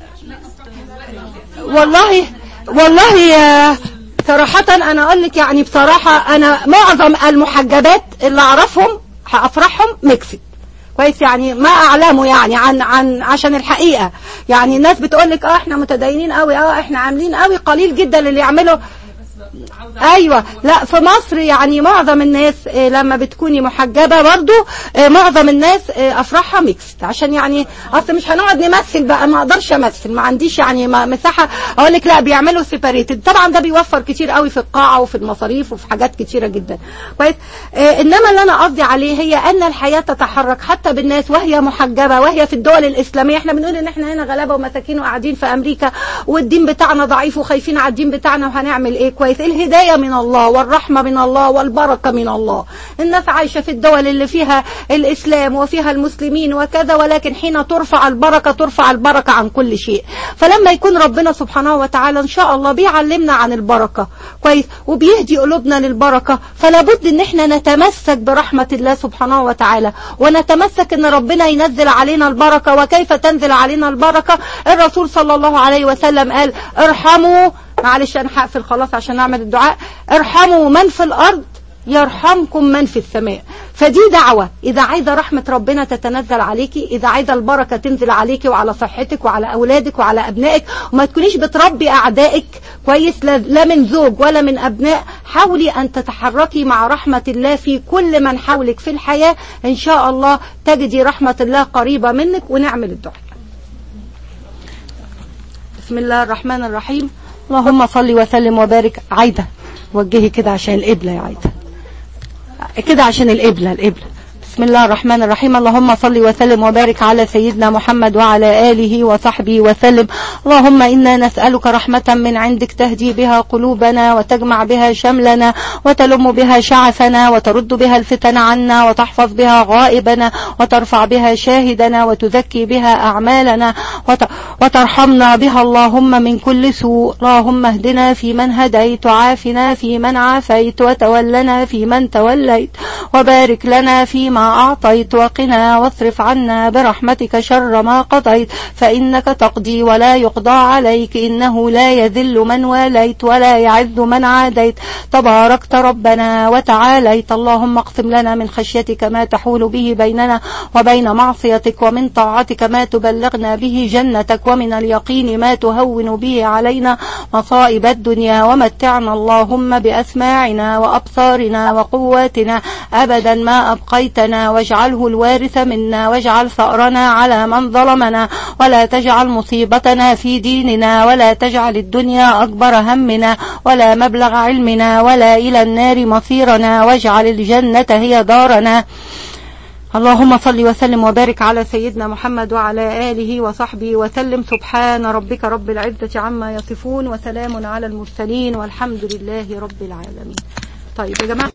والله والله يا صراحة أنا أقول لك يعني بصراحة أنا معظم المحجبات اللي أعرفهم أفرحهم ميكسد كويس يعني ما أعلمه يعني عن عن عشان الحقيقة يعني الناس بتقول لك اه احنا متدينين قوي اه احنا عاملين قوي قليل جدا اللي يعملوا ايوه لا في مصر يعني معظم الناس آه، لما بتكوني محجبه برضو آه، معظم الناس آه، افراحها ميكست عشان يعني اصل مش هنقعد نمثل بقى ما اقدرش امثل ما عنديش يعني ما- مساحه اقول لك لا بيعملوا سيباريتد طبعا ده بيوفر كتير قوي في القاعه وفي المصاريف وفي حاجات كتيره جدا كويس آه، انما اللي انا قصدي عليه هي ان الحياه تتحرك حتى بالناس وهي محجبه وهي في الدول الاسلاميه احنا بنقول ان احنا هنا غلابه ومساكين وقاعدين في امريكا والدين بتاعنا ضعيف وخايفين على الدين بتاعنا وهنعمل ايه كويس الهدايه من الله والرحمه من الله والبركه من الله الناس عايشه في الدول اللي فيها الاسلام وفيها المسلمين وكذا ولكن حين ترفع البركه ترفع البركه عن كل شيء فلما يكون ربنا سبحانه وتعالى ان شاء الله بيعلمنا عن البركه كويس وبيهدي قلوبنا للبركه فلا بد ان احنا نتمسك برحمه الله سبحانه وتعالى ونتمسك ان ربنا ينزل علينا البركه وكيف تنزل علينا البركه الرسول صلى الله عليه وسلم قال ارحموا معلش انا هقفل خلاص عشان نعمل الدعاء ارحموا من في الارض يرحمكم من في السماء فدي دعوة إذا عايزة رحمة ربنا تتنزل عليكي إذا عايزة البركة تنزل عليكي وعلى صحتك وعلى أولادك وعلى أبنائك وما تكونيش بتربي أعدائك كويس لا لا من زوج ولا من أبناء حاولي أن تتحركي مع رحمة الله في كل من حولك في الحياة إن شاء الله تجدي رحمة الله قريبة منك ونعمل الدعاء بسم الله الرحمن الرحيم اللهم صل وسلم وبارك عايدة وجهي كده عشان القبلة يا عايدة كده عشان القبلة القبلة بسم الله الرحمن الرحيم اللهم صل وسلم وبارك على سيدنا محمد وعلى آله وصحبه وسلم اللهم إنا نسألك رحمة من عندك تهدي بها قلوبنا وتجمع بها شملنا وتلم بها شعثنا وترد بها الفتن عنا وتحفظ بها غائبنا وترفع بها شاهدنا وتزكي بها أعمالنا وت- وترحمنا بها اللهم من كل سوء اللهم اهدنا في من هديت وعافنا في من عافيت وتولنا في من توليت وبارك لنا فيما أعطيت وقنا واصرف عنا برحمتك شر ما قضيت فإنك تقضي ولا يقضى عليك إنه لا يذل من واليت ولا يعز من عاديت تباركت ربنا وتعاليت اللهم اقسم لنا من خشيتك ما تحول به بيننا وبين معصيتك ومن طاعتك ما تبلغنا به جنتك ومن اليقين ما تهون به علينا مصائب الدنيا ومتعنا اللهم بأسماعنا وأبصارنا وقواتنا أبدا ما أبقيتنا واجعله الوارث منا واجعل ثأرنا على من ظلمنا ولا تجعل مصيبتنا في ديننا ولا تجعل الدنيا أكبر همنا ولا مبلغ علمنا ولا إلى النار مصيرنا واجعل الجنة هي دارنا اللهم صل وسلم وبارك على سيدنا محمد وعلى آله وصحبه وسلم سبحان ربك رب العزة عما يصفون وسلام على المرسلين والحمد لله رب العالمين طيب يا جماعة